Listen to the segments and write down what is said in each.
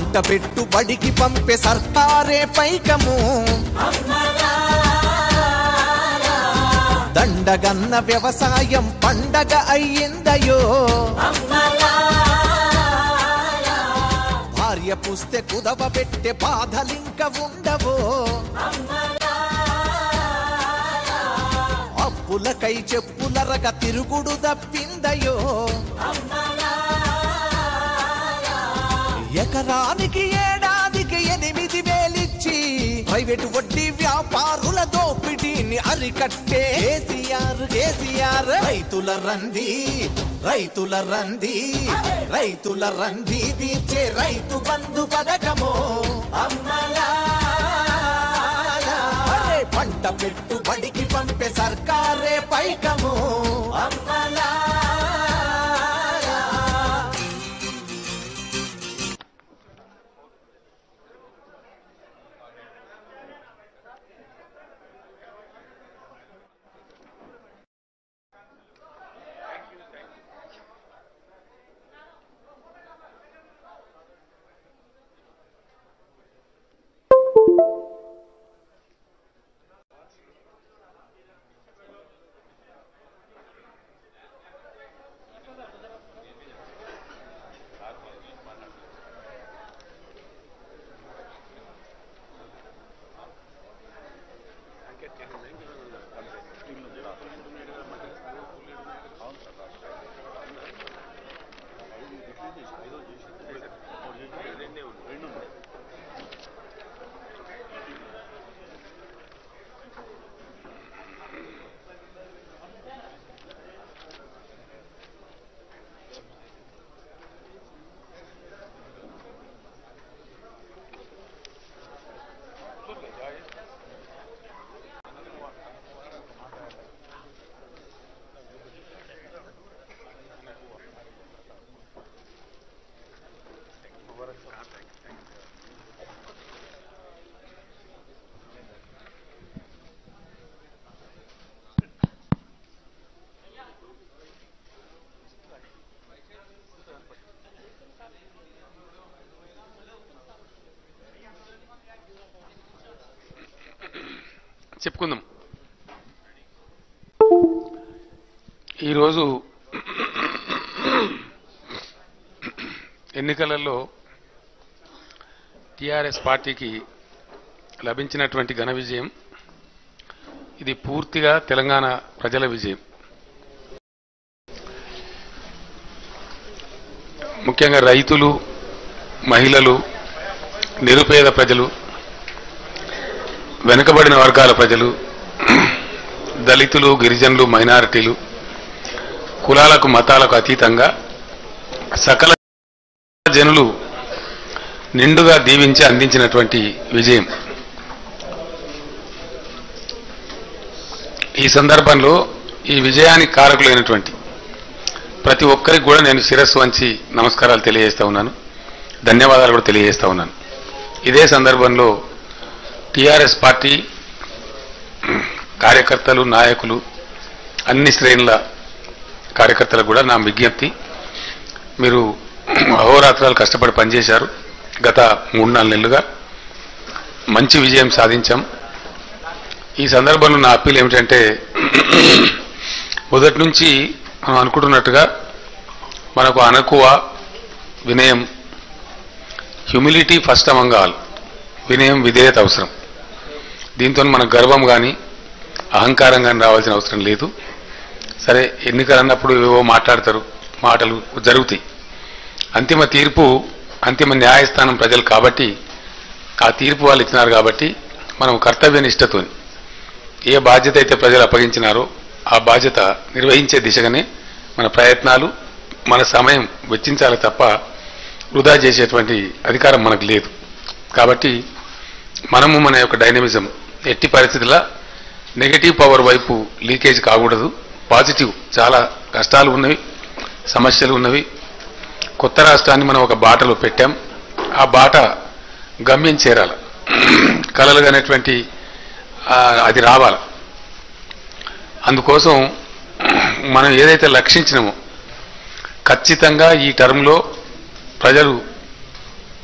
పంట పెట్టుబడికి పంపే సర్కారే పైకము దండగన్న వ్యవసాయం పండగ అయ్యిందయో భార్య పుస్తే కుదవ పెట్టే బాధలింక ఉండవో అప్పులకై చెప్పులరగ తిరుగుడు దప్పిందయో ఎకరానికి ఏడాదికి ఎనిమిది వేలిచ్చి ప్రైవేటు వడ్డీ వ్యాపారుల దోపిడీని అరికట్టే కేసీఆర్ కేసీఆర్ రైతుల రంది రైతుల రంది రైతుల రంది తీర్చే రైతు బంధు పథకము అరే పంట పెట్టుబడికి పంపే సర్కారే పైకము అమ్మలా చెప్పుకుందాం ఈరోజు ఎన్నికలలో టిఆర్ఎస్ పార్టీకి లభించినటువంటి ఘన విజయం ఇది పూర్తిగా తెలంగాణ ప్రజల విజయం ముఖ్యంగా రైతులు మహిళలు నిరుపేద ప్రజలు వెనుకబడిన వర్గాల ప్రజలు దళితులు గిరిజనులు మైనారిటీలు కులాలకు మతాలకు అతీతంగా సకల జనులు నిండుగా దీవించి అందించినటువంటి విజయం ఈ సందర్భంలో ఈ విజయానికి కారకులైనటువంటి ప్రతి ఒక్కరికి కూడా నేను శిరస్సు వంచి నమస్కారాలు తెలియజేస్తా ఉన్నాను ధన్యవాదాలు కూడా తెలియజేస్తా ఉన్నాను ఇదే సందర్భంలో టిఆర్ఎస్ పార్టీ కార్యకర్తలు నాయకులు అన్ని శ్రేణుల కార్యకర్తలకు కూడా నా విజ్ఞప్తి మీరు అహోరాత్రాలు కష్టపడి పనిచేశారు గత మూడు నాలుగు నెలలుగా మంచి విజయం సాధించాం ఈ సందర్భంలో నా అప్పీల్ ఏమిటంటే మొదటి నుంచి మనం అనుకుంటున్నట్టుగా మనకు అనకువ వినయం హ్యూమిలిటీ ఫస్ట్ అమంగ్ ఆల్ వినయం విధేయత అవసరం దీంతో మనకు గర్వం కానీ అహంకారం కానీ రావాల్సిన అవసరం లేదు సరే ఎన్నికలు అన్నప్పుడు ఏవో మాట్లాడతారు మాటలు జరుగుతాయి అంతిమ తీర్పు అంతిమ న్యాయస్థానం ప్రజలు కాబట్టి ఆ తీర్పు వాళ్ళు ఇచ్చినారు కాబట్టి మనం కర్తవ్య నిష్టతో ఏ బాధ్యత అయితే ప్రజలు అప్పగించినారో ఆ బాధ్యత నిర్వహించే దిశగానే మన ప్రయత్నాలు మన సమయం వెచ్చించాలి తప్ప వృధా చేసేటువంటి అధికారం మనకు లేదు కాబట్టి మనము మన యొక్క డైనమిజం ఎట్టి పరిస్థితుల్లో నెగటివ్ పవర్ వైపు లీకేజ్ కాకూడదు పాజిటివ్ చాలా కష్టాలు ఉన్నవి సమస్యలు ఉన్నవి కొత్త రాష్ట్రాన్ని మనం ఒక బాటలో పెట్టాం ఆ బాట గమ్యం చేరాలి కలలు అనేటువంటి అది రావాలి అందుకోసం మనం ఏదైతే లక్షించినామో ఖచ్చితంగా ఈ టర్మ్లో ప్రజలు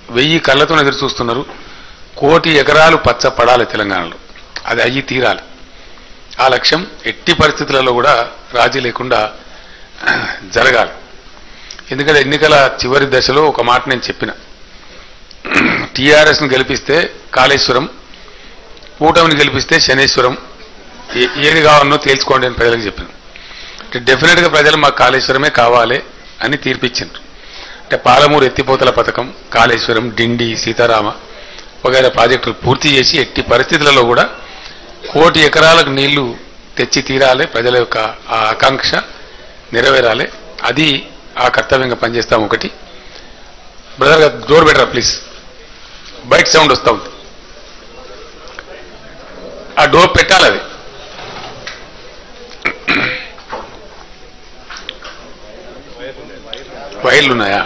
వెయ్యి కళ్ళతో ఎదురు చూస్తున్నారు కోటి ఎకరాలు పచ్చ పడాలి తెలంగాణలో అది అయ్యి తీరాలి ఆ లక్ష్యం ఎట్టి పరిస్థితులలో కూడా రాజీ లేకుండా జరగాలి ఎందుకంటే ఎన్నికల చివరి దశలో ఒక మాట నేను చెప్పిన టీఆర్ఎస్ను గెలిపిస్తే కాళేశ్వరం కూటమిని గెలిపిస్తే శనేశ్వరం ఏ- ఏది కావాలనో తేల్చుకోండి అని ప్రజలకు చెప్పాను అంటే డెఫినెట్గా ప్రజలు మాకు కాళేశ్వరమే కావాలి అని తీర్పిచ్చిండ్రు అంటే పాలమూరు ఎత్తిపోతల పథకం కాళేశ్వరం డిండి సీతారామ వగైరా ప్రాజెక్టులు పూర్తి చేసి ఎట్టి పరిస్థితులలో కూడా కోటి ఎకరాలకు నీళ్లు తెచ్చి తీరాలి ప్రజల యొక్క ఆ ఆకాంక్ష నెరవేరాలి అది ఆ కర్తవ్యంగా పనిచేస్తాం ఒకటి బ్రదర్ గారు డోర్ బెటరా ప్లీజ్ బయట సౌండ్ వస్తూ ఉంది ఆ డోర్ పెట్టాలి అది వైర్లు ఉన్నాయా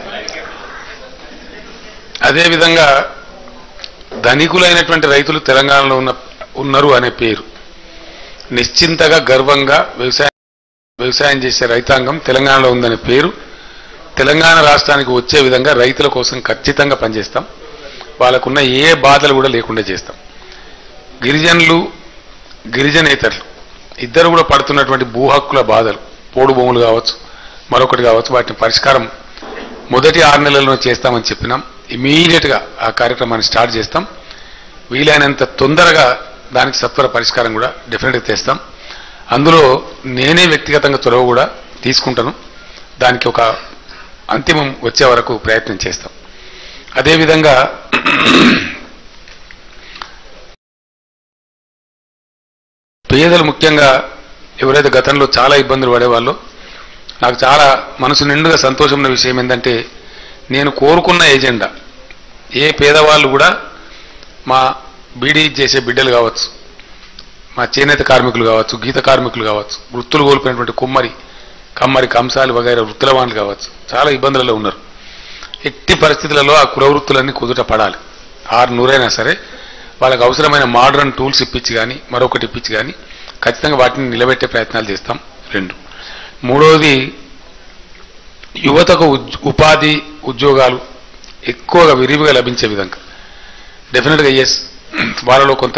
అదేవిధంగా ధనికులైనటువంటి రైతులు తెలంగాణలో ఉన్న ఉన్నారు అనే పేరు నిశ్చింతగా గర్వంగా వ్యవసాయం వ్యవసాయం చేసే రైతాంగం తెలంగాణలో ఉందనే పేరు తెలంగాణ రాష్ట్రానికి వచ్చే విధంగా రైతుల కోసం ఖచ్చితంగా పనిచేస్తాం వాళ్ళకున్న ఏ బాధలు కూడా లేకుండా చేస్తాం గిరిజనులు గిరిజనేతరులు ఇద్దరు కూడా పడుతున్నటువంటి భూ హక్కుల బాధలు పోడు భూములు కావచ్చు మరొకటి కావచ్చు వాటిని పరిష్కారం మొదటి ఆరు నెలల్లో చేస్తామని చెప్పినాం ఇమీడియట్ గా ఆ కార్యక్రమాన్ని స్టార్ట్ చేస్తాం వీలైనంత తొందరగా దానికి సత్వర పరిష్కారం కూడా డెఫినెట్ గా తెస్తాం అందులో నేనే వ్యక్తిగతంగా చొరవ కూడా తీసుకుంటాను దానికి ఒక అంతిమం వచ్చే వరకు ప్రయత్నం చేస్తాం అదేవిధంగా పేదలు ముఖ్యంగా ఎవరైతే గతంలో చాలా ఇబ్బందులు పడేవాళ్ళో నాకు చాలా మనసు నిండుగా సంతోషం ఉన్న విషయం ఏంటంటే నేను కోరుకున్న ఎజెండా ఏ పేదవాళ్ళు కూడా మా బీడీ చేసే బిడ్డలు కావచ్చు మా చేనేత కార్మికులు కావచ్చు గీత కార్మికులు కావచ్చు వృత్తులు కోల్పోయినటువంటి కుమ్మరి కమ్మరి కంసాలు వగైరా వృత్తుల వాళ్ళు కావచ్చు చాలా ఇబ్బందులలో ఉన్నారు ఎట్టి పరిస్థితులలో ఆ కుల వృత్తులన్నీ కుదుట పడాలి ఆరు నూరైనా సరే వాళ్ళకి అవసరమైన మోడర్న్ టూల్స్ ఇప్పించి కానీ మరొకటి ఇప్పించి కానీ ఖచ్చితంగా వాటిని నిలబెట్టే ప్రయత్నాలు చేస్తాం రెండు మూడవది యువతకు ఉజ్- ఉపాధి ఉద్యోగాలు ఎక్కువగా విరివిగా లభించే విధంగా డెఫినెట్గా ఎస్ వాళ్ళలో కొంత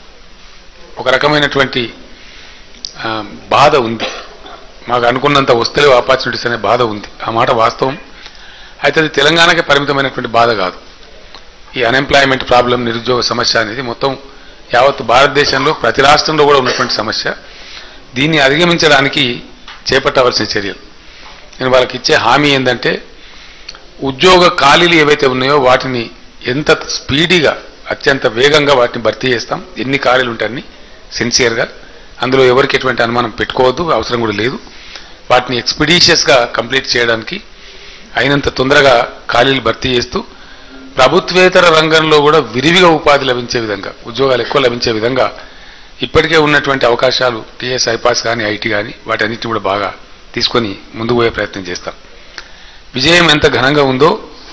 ఒక రకమైనటువంటి ఆ, బాధ ఉంది మాకు అనుకున్నంత వస్తలేవు ఆపర్చునిటీస్ అనే బాధ ఉంది ఆ మాట వాస్తవం అయితే అది తెలంగాణకే పరిమితమైనటువంటి బాధ కాదు ఈ అన్ఎంప్లాయ్మెంట్ ప్రాబ్లం నిరుద్యోగ సమస్య అనేది మొత్తం యావత్ భారతదేశంలో ప్రతి రాష్ట్రంలో కూడా ఉన్నటువంటి సమస్య దీన్ని అధిగమించడానికి చేపట్టవలసిన చర్యలు నేను వాళ్ళకి ఇచ్చే హామీ ఏంటంటే ఉద్యోగ ఖాళీలు ఏవైతే ఉన్నాయో వాటిని ఎంత స్పీడీగా అత్యంత వేగంగా వాటిని భర్తీ చేస్తాం ఎన్ని ఖాళీలు ఉంటాయని సిన్సియర్గా అందులో ఎవరికి ఎటువంటి అనుమానం పెట్టుకోవద్దు అవసరం కూడా లేదు వాటిని ఎక్స్పిడీషియస్గా కంప్లీట్ చేయడానికి అయినంత తొందరగా ఖాళీలు భర్తీ చేస్తూ ప్రభుత్వేతర రంగంలో కూడా విరివిగా ఉపాధి లభించే విధంగా ఉద్యోగాలు ఎక్కువ లభించే విధంగా ఇప్పటికే ఉన్నటువంటి అవకాశాలు టీఎస్ ఐపాస్ కానీ ఐటీ కానీ వాటన్నిటిని కూడా బాగా తీసుకొని ముందుకు పోయే ప్రయత్నం చేస్తాం విజయం ఎంత ఘనంగా ఉందో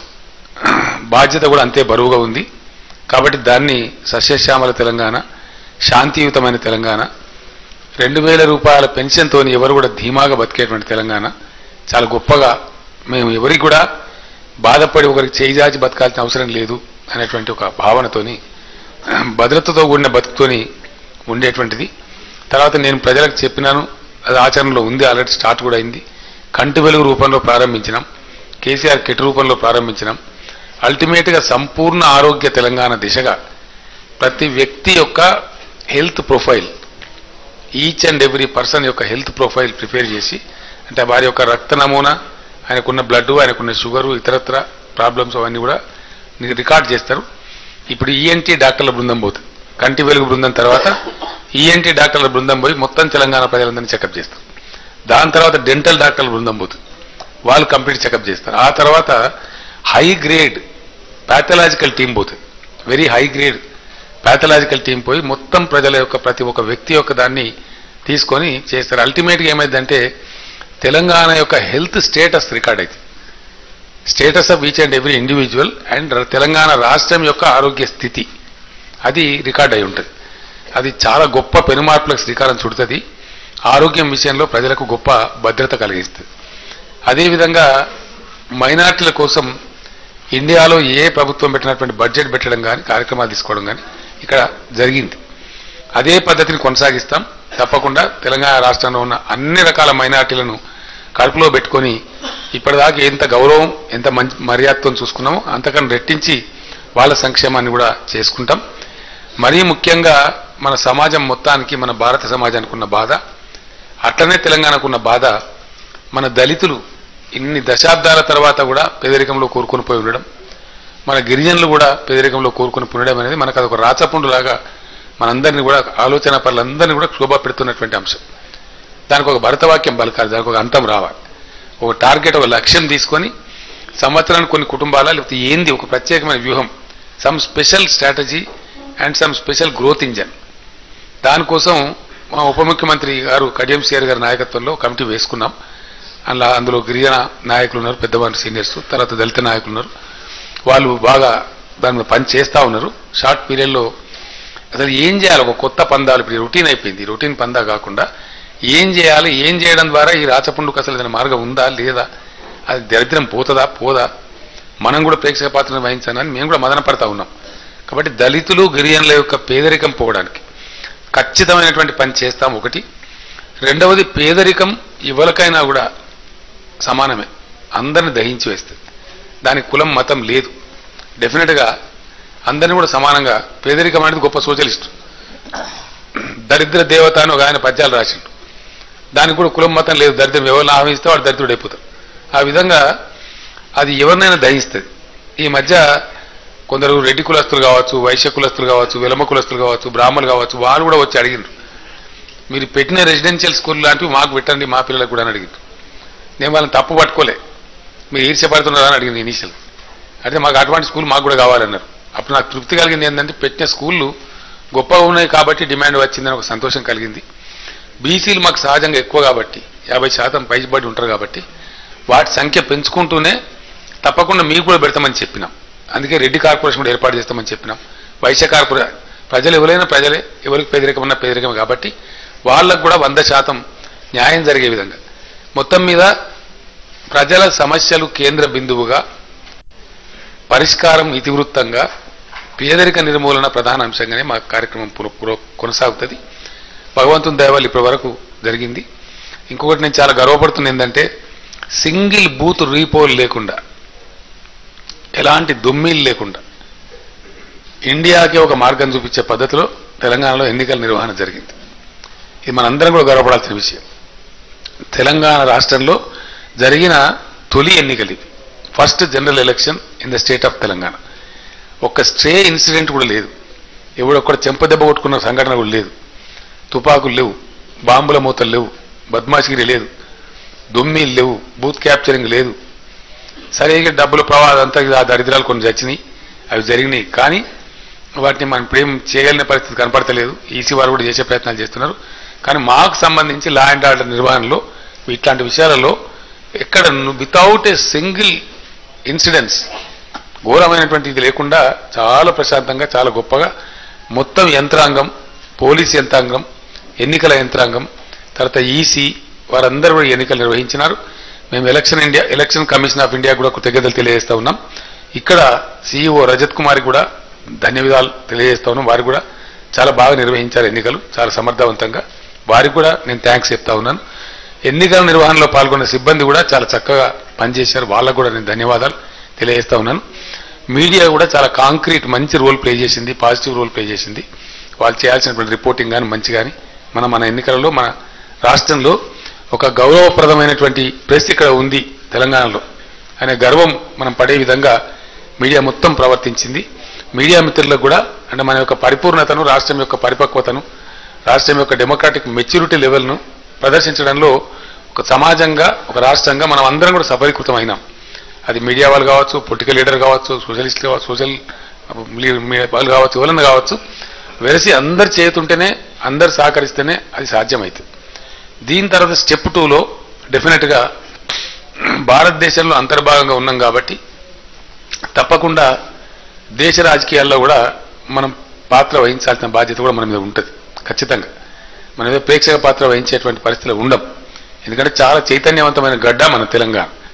బాధ్యత కూడా అంతే బరువుగా ఉంది కాబట్టి దాన్ని సస్యశ్యామల తెలంగాణ శాంతియుతమైన తెలంగాణ రెండు వేల రూపాయల పెన్షన్తో ఎవరు కూడా ధీమాగా బతికేటువంటి తెలంగాణ చాలా గొప్పగా మేము ఎవరికి కూడా బాధపడి ఒకరికి చేయిజాచి బతకాల్సిన అవసరం లేదు అనేటువంటి ఒక భావనతోని భద్రతతో కూడిన బతుకుతోని ఉండేటువంటిది తర్వాత నేను ప్రజలకు చెప్పినాను అది ఆచరణలో ఉంది ఆల్రెడీ స్టార్ట్ కూడా అయింది కంటి వెలుగు రూపంలో ప్రారంభించినాం కేసీఆర్ కిట్ రూపంలో ప్రారంభించినాం అల్టిమేట్గా సంపూర్ణ ఆరోగ్య తెలంగాణ దిశగా ప్రతి వ్యక్తి యొక్క health profile each and every person యొక్క హెల్త్ ప్రొఫైల్ ప్రిపేర్ చేసి అంటే వారి యొక్క రక్త నమూనా ఆయనకున్న బ్లడ్ ఆయనకున్న షుగరు ఇతరత్ర ప్రాబ్లమ్స్ అవన్నీ కూడా ని- రికార్డ్ చేస్తారు ఇప్పుడు ఈఎన్టీ డాక్టర్ల బృందం పోతుంది కంటి వెలుగు బృందం తర్వాత ఈఎన్టీ డాక్టర్ల బృందం పోయి మొత్తం తెలంగాణ ప్రజలందరినీ చెకప్ చేస్తారు దాని తర్వాత డెంటల్ డాక్టర్ల బృందం పోతుంది వాళ్ళు కంప్లీట్ చెకప్ చేస్తారు ఆ తర్వాత హై గ్రేడ్ ప్యాథలాజికల్ టీం పోతుంది very high grade pathological team పోయి మొత్తం ప్రజల యొక్క ప్రతి ఒక్క వ్యక్తి యొక్క దాన్ని తీసుకొని చేస్తారు అల్టిమేట్గా ఏమైందంటే తెలంగాణ యొక్క హెల్త్ స్టేటస్ రికార్డ్ అయితే status of each and every individual and Telangana రాష్ట్రం యొక్క ఆరోగ్య స్థితి అది రికార్డ్ అయి ఉంటుంది అది చాలా గొప్ప పెనుమార్పులకు శ్రీకారం చుడుతుంది ఆరోగ్యం విషయంలో ప్రజలకు గొప్ప భద్రత కలిగిస్తుంది అదేవిధంగా మైనార్టీల కోసం ఇండియాలో ఏ ప్రభుత్వం పెట్టినటువంటి బడ్జెట్ పెట్టడం కానీ కార్యక్రమాలు తీసుకోవడం కానీ ఇక్కడ జరిగింది అదే పద్ధతిని కొనసాగిస్తాం తప్పకుండా తెలంగాణ రాష్ట్రంలో ఉన్న అన్ని రకాల మైనార్టీలను కడుపులో పెట్టుకొని ఇప్పటిదాకా ఎంత గౌరవం ఎంత మంచి మర్యాదతో చూసుకున్నామో అంతకన్నా రెట్టించి వాళ్ళ సంక్షేమాన్ని కూడా చేసుకుంటాం మరీ ముఖ్యంగా మన సమాజం మొత్తానికి మన భారత సమాజానికి ఉన్న బాధ అట్లనే తెలంగాణకు ఉన్న బాధ మన దళితులు ఇన్ని దశాబ్దాల తర్వాత కూడా పేదరికంలో కోరుకొని పోయి ఉండడం మన గిరిజనులు కూడా పేదరికంలో కోరుకొని ఉండడం అనేది మనకు అదొక రాచపుండులాగా మనందరినీ కూడా ఆలోచన పనులందరినీ కూడా క్షోభ పెడుతున్నటువంటి అంశం దానికి ఒక భరతవాక్యం పలకాలి దానికి ఒక అంతం రావాలి ఒక టార్గెట్ ఒక లక్ష్యం తీసుకొని సంవత్సరానికి కొన్ని కుటుంబాల లేకపోతే ఏంది ఒక ప్రత్యేకమైన వ్యూహం some special strategy and some special growth engine దానికోసం మా ఉప ముఖ్యమంత్రి గారు కడియం సిఆర్ గారి నాయకత్వంలో కమిటీ వేసుకున్నాం అలా అందులో గిరిజన నాయకులు ఉన్నారు పెద్దవాళ్ళు సీనియర్స్ తర్వాత దళిత నాయకులు ఉన్నారు వాళ్ళు బాగా దాని మీద పని చేస్తా ఉన్నారు షార్ట్ పీరియడ్లో అసలు ఏం చేయాలి ఒక కొత్త పందాలు ఇప్పుడు రొటీన్ అయిపోయింది రొటీన్ పందా కాకుండా ఏం చేయాలి ఏం చేయడం ద్వారా ఈ రాచపుండుకు అసలు ఏదైనా మార్గం ఉందా లేదా అది దరిద్రం పోతుందా పోదా మనం కూడా ప్రేక్షక పాత్రను వహించాలని మేము కూడా మదన పడతా ఉన్నాం కాబట్టి దళితులు గిరిజనుల యొక్క పేదరికం పోవడానికి ఖచ్చితమైనటువంటి పని చేస్తాం ఒకటి రెండవది పేదరికం ఎవరికైనా కూడా సమానమే అందరిని దహించి వేస్తుంది దానికి కులం మతం లేదు డెఫినెట్గా అందరిని కూడా సమానంగా పేదరికం అనేది గొప్ప సోషలిస్ట్ దరిద్ర దేవత అని ఒక ఆయన పద్యాలు రాసిండు దానికి కూడా కులం మతం లేదు దరిద్రం ఎవరిని ఆహ్వానిస్తే వాడు దరిద్రుడు అయిపోతాడు ఆ విధంగా అది ఎవరినైనా దహిస్తుంది ఈ మధ్య కొందరు రెడ్డి కులస్తులు కావచ్చు వైశ్య కులస్తులు కావచ్చు విలమ కులస్తులు కావచ్చు బ్రాహ్మణులు కావచ్చు వాళ్ళు కూడా వచ్చి అడిగిండ్రు మీరు పెట్టిన రెసిడెన్షియల్ స్కూల్ లాంటివి మాకు పెట్టండి మా పిల్లలకు కూడా అని అడిగిండ్రు నేను వాళ్ళని తప్పు పట్టుకోలే మీరు ఈర్ష్యపడుతున్నారా అని అడిగింది ఇనీషియల్ అయితే మాకు అటువంటి స్కూల్ మాకు కూడా కావాలన్నారు అప్పుడు నాకు తృప్తి కలిగింది ఏంటంటే పెట్టిన స్కూళ్ళు గొప్పగా ఉన్నాయి కాబట్టి డిమాండ్ వచ్చిందని ఒక సంతోషం కలిగింది బీసీలు మాకు సహజంగా ఎక్కువ కాబట్టి యాభై శాతం పైబడి ఉంటారు కాబట్టి వాటి సంఖ్య పెంచుకుంటూనే తప్పకుండా మీకు కూడా పెడతామని చెప్పినాం అందుకే రెడ్డి కార్పొరేషన్ కూడా ఏర్పాటు చేస్తామని చెప్పినాం వైశ్య కార్పొరే ప్రజలు ఎవరైనా ప్రజలే ఎవరికి పేదరికమన్నా పేదరికమే కాబట్టి వాళ్ళకు కూడా వంద శాతం న్యాయం జరిగే విధంగా మొత్తం మీద ప్రజల సమస్యలు కేంద్ర బిందువుగా పరిష్కారం ఇతివృత్తంగా పేదరిక నిర్మూలన ప్రధాన అంశంగానే మా కార్యక్రమం పుర- పుర- కొనసాగుతుంది భగవంతుని దయవల్ల ఇప్పటి వరకు జరిగింది ఇంకొకటి నేను చాలా గర్వపడుతున్నా ఏంటంటే సింగిల్ బూత్ రీపోల్ లేకుండా ఎలాంటి దొమ్మీలు లేకుండా ఇండియాకి ఒక మార్గం చూపించే పద్ధతిలో తెలంగాణలో ఎన్నికల నిర్వహణ జరిగింది ఇది మనందరం కూడా గర్వపడాల్సిన విషయం తెలంగాణ రాష్ట్రంలో జరిగిన తొలి ఎన్నికలు ఇవి first general election in the state of Telangana ఒక్క స్ట్రే ఇన్సిడెంట్ కూడా లేదు ఎవడొక్కడ చెంపదెబ్బ కొట్టుకున్న సంఘటన కూడా లేదు తుపాకులు లేవు బాంబుల మూతలు లేవు బద్మాషగిరి లేదు దొమ్మీలు లేవు బూత్ క్యాప్చరింగ్ లేదు సరిగ్గా డబ్బుల ప్రవాహం అంతా ఆ దరిద్రాలు కొన్ని చచ్చినాయి అవి జరిగినాయి కానీ వాటిని మనం ఇప్పుడేం చేయగలిగిన పరిస్థితి కనపడతలేదు ఈసీ వారు కూడా చేసే ప్రయత్నాలు చేస్తున్నారు కానీ మాకు సంబంధించి లా అండ్ ఆర్డర్ నిర్వహణలో ఇట్లాంటి విషయాలలో ఎక్కడ వితౌట్ ఏ సింగిల్ ఇన్సిడెంట్స్ ఘోరమైనటువంటి ఇది లేకుండా చాలా ప్రశాంతంగా చాలా గొప్పగా మొత్తం యంత్రాంగం పోలీస్ యంత్రాంగం ఎన్నికల యంత్రాంగం తర్వాత ఈసీ వారందరూ కూడా ఎన్నికలు నిర్వహించినారు మేము election India election commission of India కూడా కృతజ్ఞతలు తెలియజేస్తా ఉన్నాం ఇక్కడ సీఈఓ రజత్ కుమార్ కూడా ధన్యవాదాలు తెలియజేస్తా ఉన్నాం వారు కూడా చాలా బాగా నిర్వహించారు ఎన్నికలు చాలా సమర్థవంతంగా వారికి కూడా నేను థ్యాంక్స్ చెప్తా ఉన్నాను ఎన్నికల నిర్వహణలో పాల్గొన్న సిబ్బంది కూడా చాలా చక్కగా పనిచేశారు వాళ్ళకు కూడా నేను ధన్యవాదాలు తెలియజేస్తా ఉన్నాను మీడియా కూడా చాలా కాంక్రీట్ మంచి రోల్ ప్లే చేసింది పాజిటివ్ రోల్ ప్లే చేసింది వాళ్ళు చేయాల్సినటువంటి రిపోర్టింగ్ కానీ మంచి కానీ మన మన ఎన్నికలలో మన రాష్ట్రంలో ఒక గౌరవప్రదమైనటువంటి ప్రెస్ ఇక్కడ ఉంది తెలంగాణలో అనే గర్వం మనం పడే విధంగా మీడియా మొత్తం ప్రవర్తించింది మీడియా మిత్రులకు కూడా అంటే మన యొక్క పరిపూర్ణతను రాష్ట్రం యొక్క పరిపక్వతను రాష్ట్రం యొక్క డెమోక్రాటిక్ మెచ్యూరిటీ లెవెల్ను ప్రదర్శించడంలో ఒక సమాజంగా ఒక రాష్ట్రంగా మనం అందరం కూడా సఫలీకృతం అయినాం అది మీడియా వాళ్ళు కావచ్చు పొలిటికల్ లీడర్ కావచ్చు సోషలిస్ట్ కావచ్చు సోషల్ లీ- మీ- వాళ్ళు కావచ్చు ఎవరైనా కావచ్చు వెరసి అందరు చేతుంటేనే అందరు సహకరిస్తేనే అది సాధ్యమవుతుంది దీని తర్వాత స్టెప్ టూలో డెఫినెట్గా భారతదేశంలో అంతర్భాగంగా ఉన్నాం కాబట్టి తప్పకుండా దేశ రాజకీయాల్లో కూడా మనం పాత్ర వహించాల్సిన బాధ్యత కూడా మన మీద ఉంటుంది ఖచ్చితంగా మన మీద ప్రేక్షక పాత్ర వహించేటువంటి పరిస్థితులు ఉండం ఎందుకంటే చాలా చైతన్యవంతమైన గడ్డ మన తెలంగాణ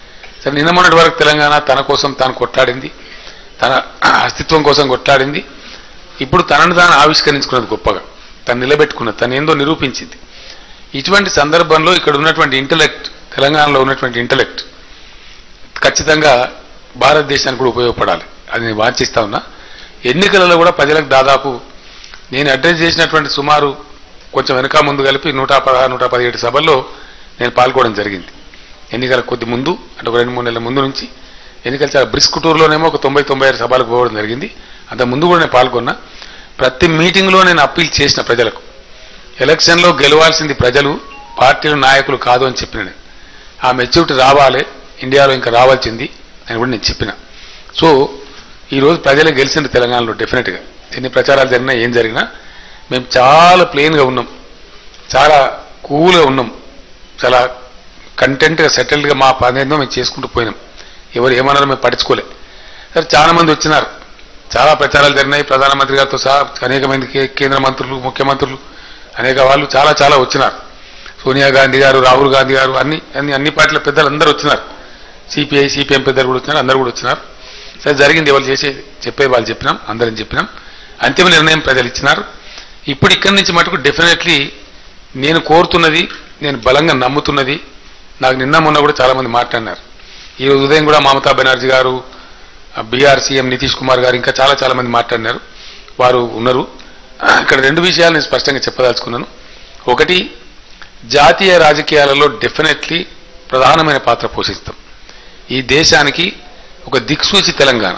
సరే నిన్న మొన్నటి వరకు తెలంగాణ తన కోసం తాను కొట్లాడింది తన అస్తిత్వం కోసం కొట్లాడింది ఇప్పుడు తనను తాను ఆవిష్కరించుకున్నది గొప్పగా తను నిలబెట్టుకున్నది తను ఏందో నిరూపించింది ఇటువంటి సందర్భంలో ఇక్కడ ఉన్నటువంటి ఇంటలెక్ట్ తెలంగాణలో ఉన్నటువంటి ఇంటలెక్ట్ ఖచ్చితంగా భారతదేశానికి కూడా ఉపయోగపడాలి అది నేను వాంఛిస్తా ఉన్నా ఎన్నికలలో కూడా ప్రజలకు దాదాపు నేను అడ్రస్ చేసినటువంటి సుమారు కొంచెం వెనక ముందు కలిపి నూట పదహారు నూట పదిహేడు సభల్లో నేను పాల్గొనడం జరిగింది ఎన్నికల కొద్ది ముందు అంటే ఒక రెండు మూడు నెలల ముందు నుంచి ఎన్నికల చాలా బ్రిస్క్ టూర్లోనేమో ఒక తొంభై తొంభై ఆరు సభలకు పోవడం జరిగింది అంత ముందు కూడా నేను పాల్గొన్నా ప్రతి మీటింగ్లో నేను అప్పీల్ చేసిన ప్రజలకు ఎలక్షన్లో గెలవాల్సింది ప్రజలు పార్టీలు నాయకులు కాదు అని చెప్పిన నేను ఆ మెచ్యూరిటీ రావాలి ఇండియాలో ఇంకా రావాల్సింది అని కూడా నేను చెప్పిన సో ఈరోజు ప్రజలే గెలిచింది తెలంగాణలో డెఫినెట్గా ఎన్ని ప్రచారాలు జరిగినా ఏం జరిగినా మేము చాలా ప్లెయిన్గా ఉన్నాం చాలా కూల్గా ఉన్నాం చాలా కంటెంట్గా సెటిల్డ్గా మా పని ఏందో మేము చేసుకుంటూ పోయినాం ఎవరు ఏమన్నారో మేము పట్టించుకోలే సరే చాలా మంది వచ్చినారు చాలా ప్రచారాలు జరిగినాయి ప్రధానమంత్రి గారితో సహా అనేక మంది కే- కేంద్ర మంత్రులు ముఖ్యమంత్రులు అనేక వాళ్ళు చాలా చాలా వచ్చినారు సోనియా గాంధీ గారు రాహుల్ గాంధీ గారు అన్ని అన్ని అన్ని పార్టీల పెద్దలు అందరూ వచ్చినారు సిపిఐ సిపిఎం పెద్దలు కూడా వచ్చినారు అందరూ కూడా వచ్చినారు సరే జరిగింది ఎవరు చేసేది చెప్పేది వాళ్ళు చెప్పినాం అందరం చెప్పినాం అంతిమ నిర్ణయం ప్రజలు ఇచ్చినారు ఇప్పుడు ఇక్కడి నుంచి మటుకు డెఫినెట్లీ నేను కోరుతున్నది నేను బలంగా నమ్ముతున్నది నాకు నిన్న మొన్న కూడా చాలా మంది మాట్లాడినారు ఈ రోజు ఉదయం కూడా మమతా బెనర్జీ గారు బీఆర్ సీఎం నితీష్ కుమార్ గారు ఇంకా చాలా చాలా మంది మాట్లాడినారు వారు ఉన్నారు ఇక్కడ రెండు విషయాలు నేను స్పష్టంగా చెప్పదలుచుకున్నాను ఒకటి జాతీయ రాజకీయాలలో డెఫినెట్లీ ప్రధానమైన పాత్ర పోషిస్తాం ఈ దేశానికి ఒక దిక్సూచి Telangana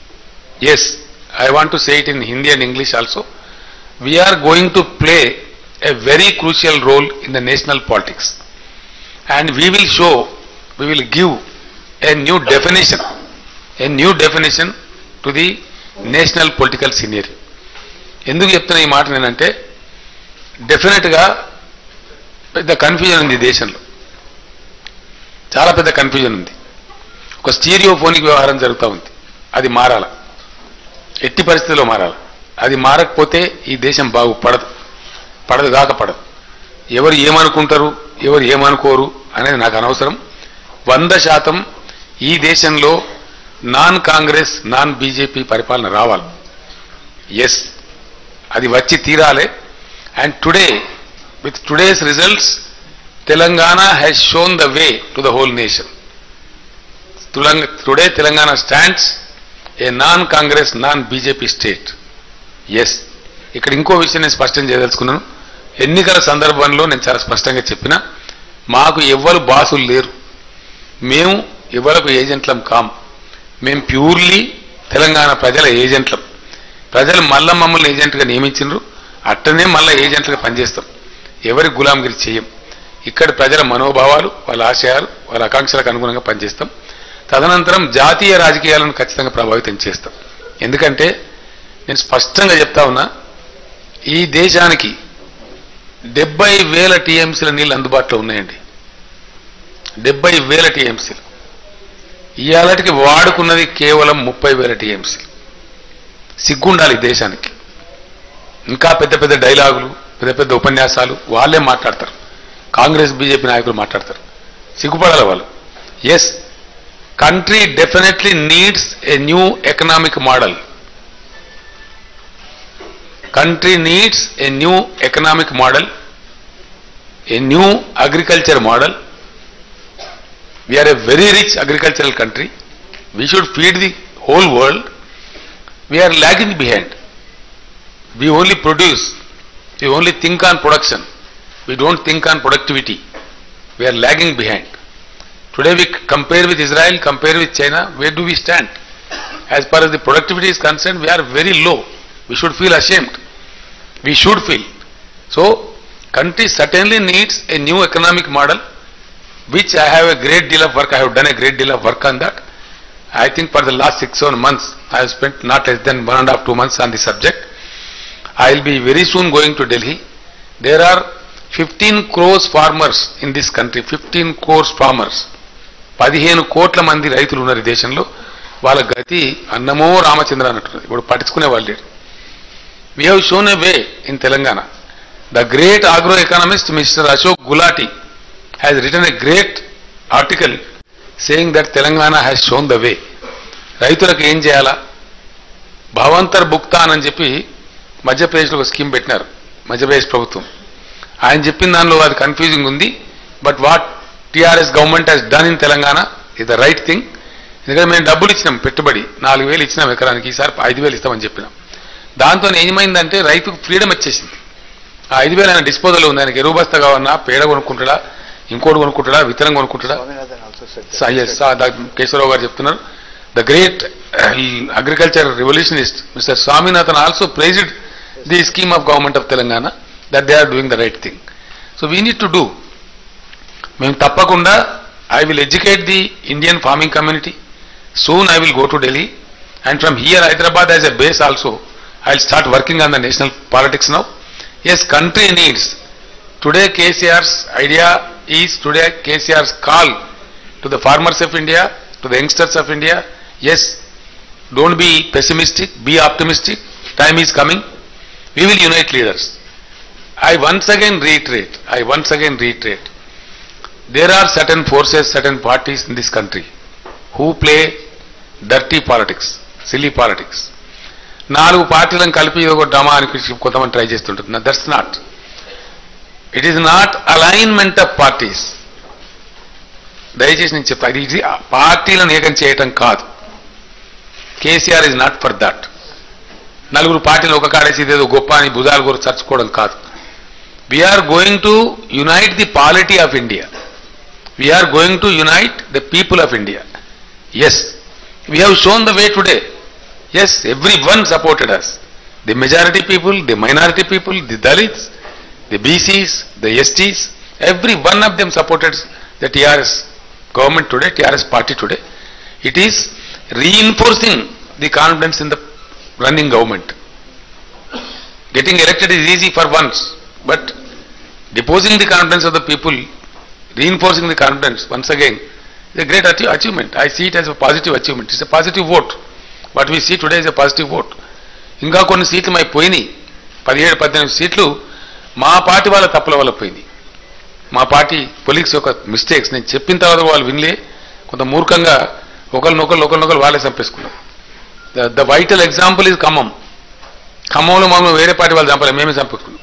yes I want to say it in Hindi and English also we're going to play a very crucial role in the national politics and we will show, we will give a new definition, a new definition to the national political senior ఎందుకు చెప్తున్నా ఈ మాట నేనంటే డెఫినెట్గా పెద్ద confusion ఉంది ఈ దేశంలో చాలా పెద్ద కన్ఫ్యూజన్ ఉంది ఒక స్టీరియోఫోనిక్ వ్యవహారం జరుగుతూ ఉంది అది మారాల ఎట్టి పరిస్థితుల్లో మారాల అది మారకపోతే ఈ దేశం బాగుపడదు పడదు కాక పడదు ఎవరు ఏమనుకుంటారు ఎవరు ఏమనుకోరు అనేది నాకు అనవసరం వంద శాతం ఈ దేశంలో నాన్ కాంగ్రెస్ నాన్ బీజేపీ పరిపాలన రావాలి ఎస్ అది వచ్చి తీరాలి and today with today's results Telangana has shown the way to the whole nation today Telangana stands a non Congress non BJP state yes ఇక్కడ ఇంకో విషయం నేను స్పష్టం చేయదలుచుకున్నాను ఎన్నికల సందర్భంలో నేను చాలా స్పష్టంగా చెప్పిన మాకు ఎవ్వరు బాసులు లేరు మేము ఎవరకు ఏజెంట్లం కాం మేము ప్యూర్లీ తెలంగాణ ప్రజల ఏజెంట్లం ప్రజలు మళ్ళా మమ్మల్ని ఏజెంట్గా నియమించిండ్రు అట్టనే మళ్ళా ఏజెంట్లుగా పనిచేస్తాం ఎవరి గులాంగిరి చేయం ఇక్కడ ప్రజల మనోభావాలు వాళ్ళ ఆశయాలు వాళ్ళ ఆకాంక్షలకు అనుగుణంగా పనిచేస్తాం తదనంతరం జాతీయ రాజకీయాలను ఖచ్చితంగా ప్రభావితం చేస్తాం ఎందుకంటే నేను స్పష్టంగా చెప్తా ఉన్నా ఈ దేశానికి డెబ్బై వేల టీఎంసీల నీళ్ళు అందుబాటులో ఉన్నాయండి డెబ్బై వేల టీఎంసీలు ఇవాళకి వాడుకున్నది కేవలం ముప్పై వేల టీఎంసీలు సిగ్గుండాలి ఈ దేశానికి ఇంకా పెద్ద పెద్ద డైలాగులు పెద్ద పెద్ద ఉపన్యాసాలు వాళ్ళే మాట్లాడతారు కాంగ్రెస్ బీజేపీ నాయకులు మాట్లాడతారు సిగ్గుపడాలి వాళ్ళు yes country definitely needs a new economic model country needs a new economic model, a new agriculture model. We are a very rich agricultural country. We should feed the whole world. We are lagging behind. We only produce. We only think on production. We don't think on productivity. We are lagging behind. Today we compare with Israel, compare with China, where do we stand? As far as the productivity is concerned, we are very low. We should feel ashamed. We should feel. So, country certainly needs a new economic model, which I have a great deal of work. I have done a great deal of work on that. I think for the last six seven months, I have spent not less than one and a half two months on the subject. I will be very soon going to Delhi. There are 15 crores farmers in this country. 15 crores farmers. పదిహేను కోట్ల మంది రైతులు ఉన్నారు ఈ దేశంలో వాళ్ళ గతి అన్నమో రామచంద్ర అన్నట్టున్నది ఇప్పుడు పట్టించుకునే వాళ్ళు లేరు we have shown a way in Telangana. The great agroeconomist Mr. Ashok Gulati has written a great article saying that Telangana has shown the way రైతులకు ఏం చేయాలా భవంతర్ భుక్తాన్ అని చెప్పి మధ్యప్రదేశ్లో ఒక స్కీమ్ పెట్టినారు మధ్యప్రదేశ్ ప్రభుత్వం ఆయన చెప్పిన దానిలో అది కన్ఫ్యూజింగ్ ఉంది but what TRS government has done in Telangana is the right thing ఎందుకంటే మేము డబ్బులు ఇచ్చినాం పెట్టుబడి నాలుగు వేలు ఇచ్చినాం ఎకరానికి ఈసారి ఐదు వేలు ఇస్తామని చెప్పినాం దాంతో ఏమైందంటే రైతుకు ఫ్రీడమ్ వచ్చేసింది ఆ ఐదు వేలు ఆయన డిస్పోజల్ ఉంది ఆయనకి ఎరువు బస్తా కావన్నా పేడ కొనుక్కుంటాడా ఇంకోటి కొనుక్కుంటాడా విత్తనం కొనుక్కుంటాడా Swaminathan also said that. Saw- yes, సా- దా- కేశవరావు గారు చెప్తున్నారు the great agriculture revolutionist mister Swaminathan also praised the scheme of government of Telangana that they are doing the right thing so we need to do మేము తప్పకుండా I will educate the Indian farming community soon I will go to Delhi and from here Hyderabad as a base also I will start working on the national politics now yes country needs Today KCR's idea is today KCR's call to the farmers of India, to the youngsters of India. Yes, don't be pessimistic, be optimistic. Time is coming. We will unite leaders. I once again reiterate, I once again reiterate, there are certain forces, certain parties in this country who play dirty politics, silly politics. నాలుగు పార్టీలను కలిపి ఇది ఒక drama అని కొంతమంది try చేస్తుంటుంది that's not it is not alignment of parties దయచేసి నేను చెప్తా ఇది పార్టీలను ఏకం చేయటం కాదు KCR is not for that నలుగురు పార్టీలు ఒక కాడేసి ఇదేదో గొప్ప అని భుజాలు కూడా చర్చుకోవడం కాదు we're going to unite the polity of India we're going to unite the people of India yes we have shown the way today yes everyone supported us the majority people the minority people the Dalits the BCs, the STs, every one of them supported the TRS government today, TRS party today. It is reinforcing the confidence in the running government. Getting elected is easy for once, but deposing the confidence of the people, reinforcing the confidence once again, is a great achie- achievement. I see it as a positive achievement. It's a positive vote. What we see today is a positive vote. ఇంకా కొన్ని సీట్లు my పోయినాయి పదిహేడు పద్దెనిమిది సీట్లు మా party వాళ్ళ తప్పుల వల్ల పోయింది మా పార్టీ పొలిక్స్ యొక్క మిస్టేక్స్ నేను చెప్పిన తర్వాత వాళ్ళు వినలే కొంత మూర్ఖంగా ఒకరినొకరు ఒకరినొకరు వాళ్ళే చంపేసుకున్నారు ద వైటల్ ఎగ్జాంపుల్ ఇది ఖమ్మం ఖమ్మంలో మమ్మల్ని వేరే పార్టీ వాళ్ళు చంపలే మేమే చంపేసుకున్నాం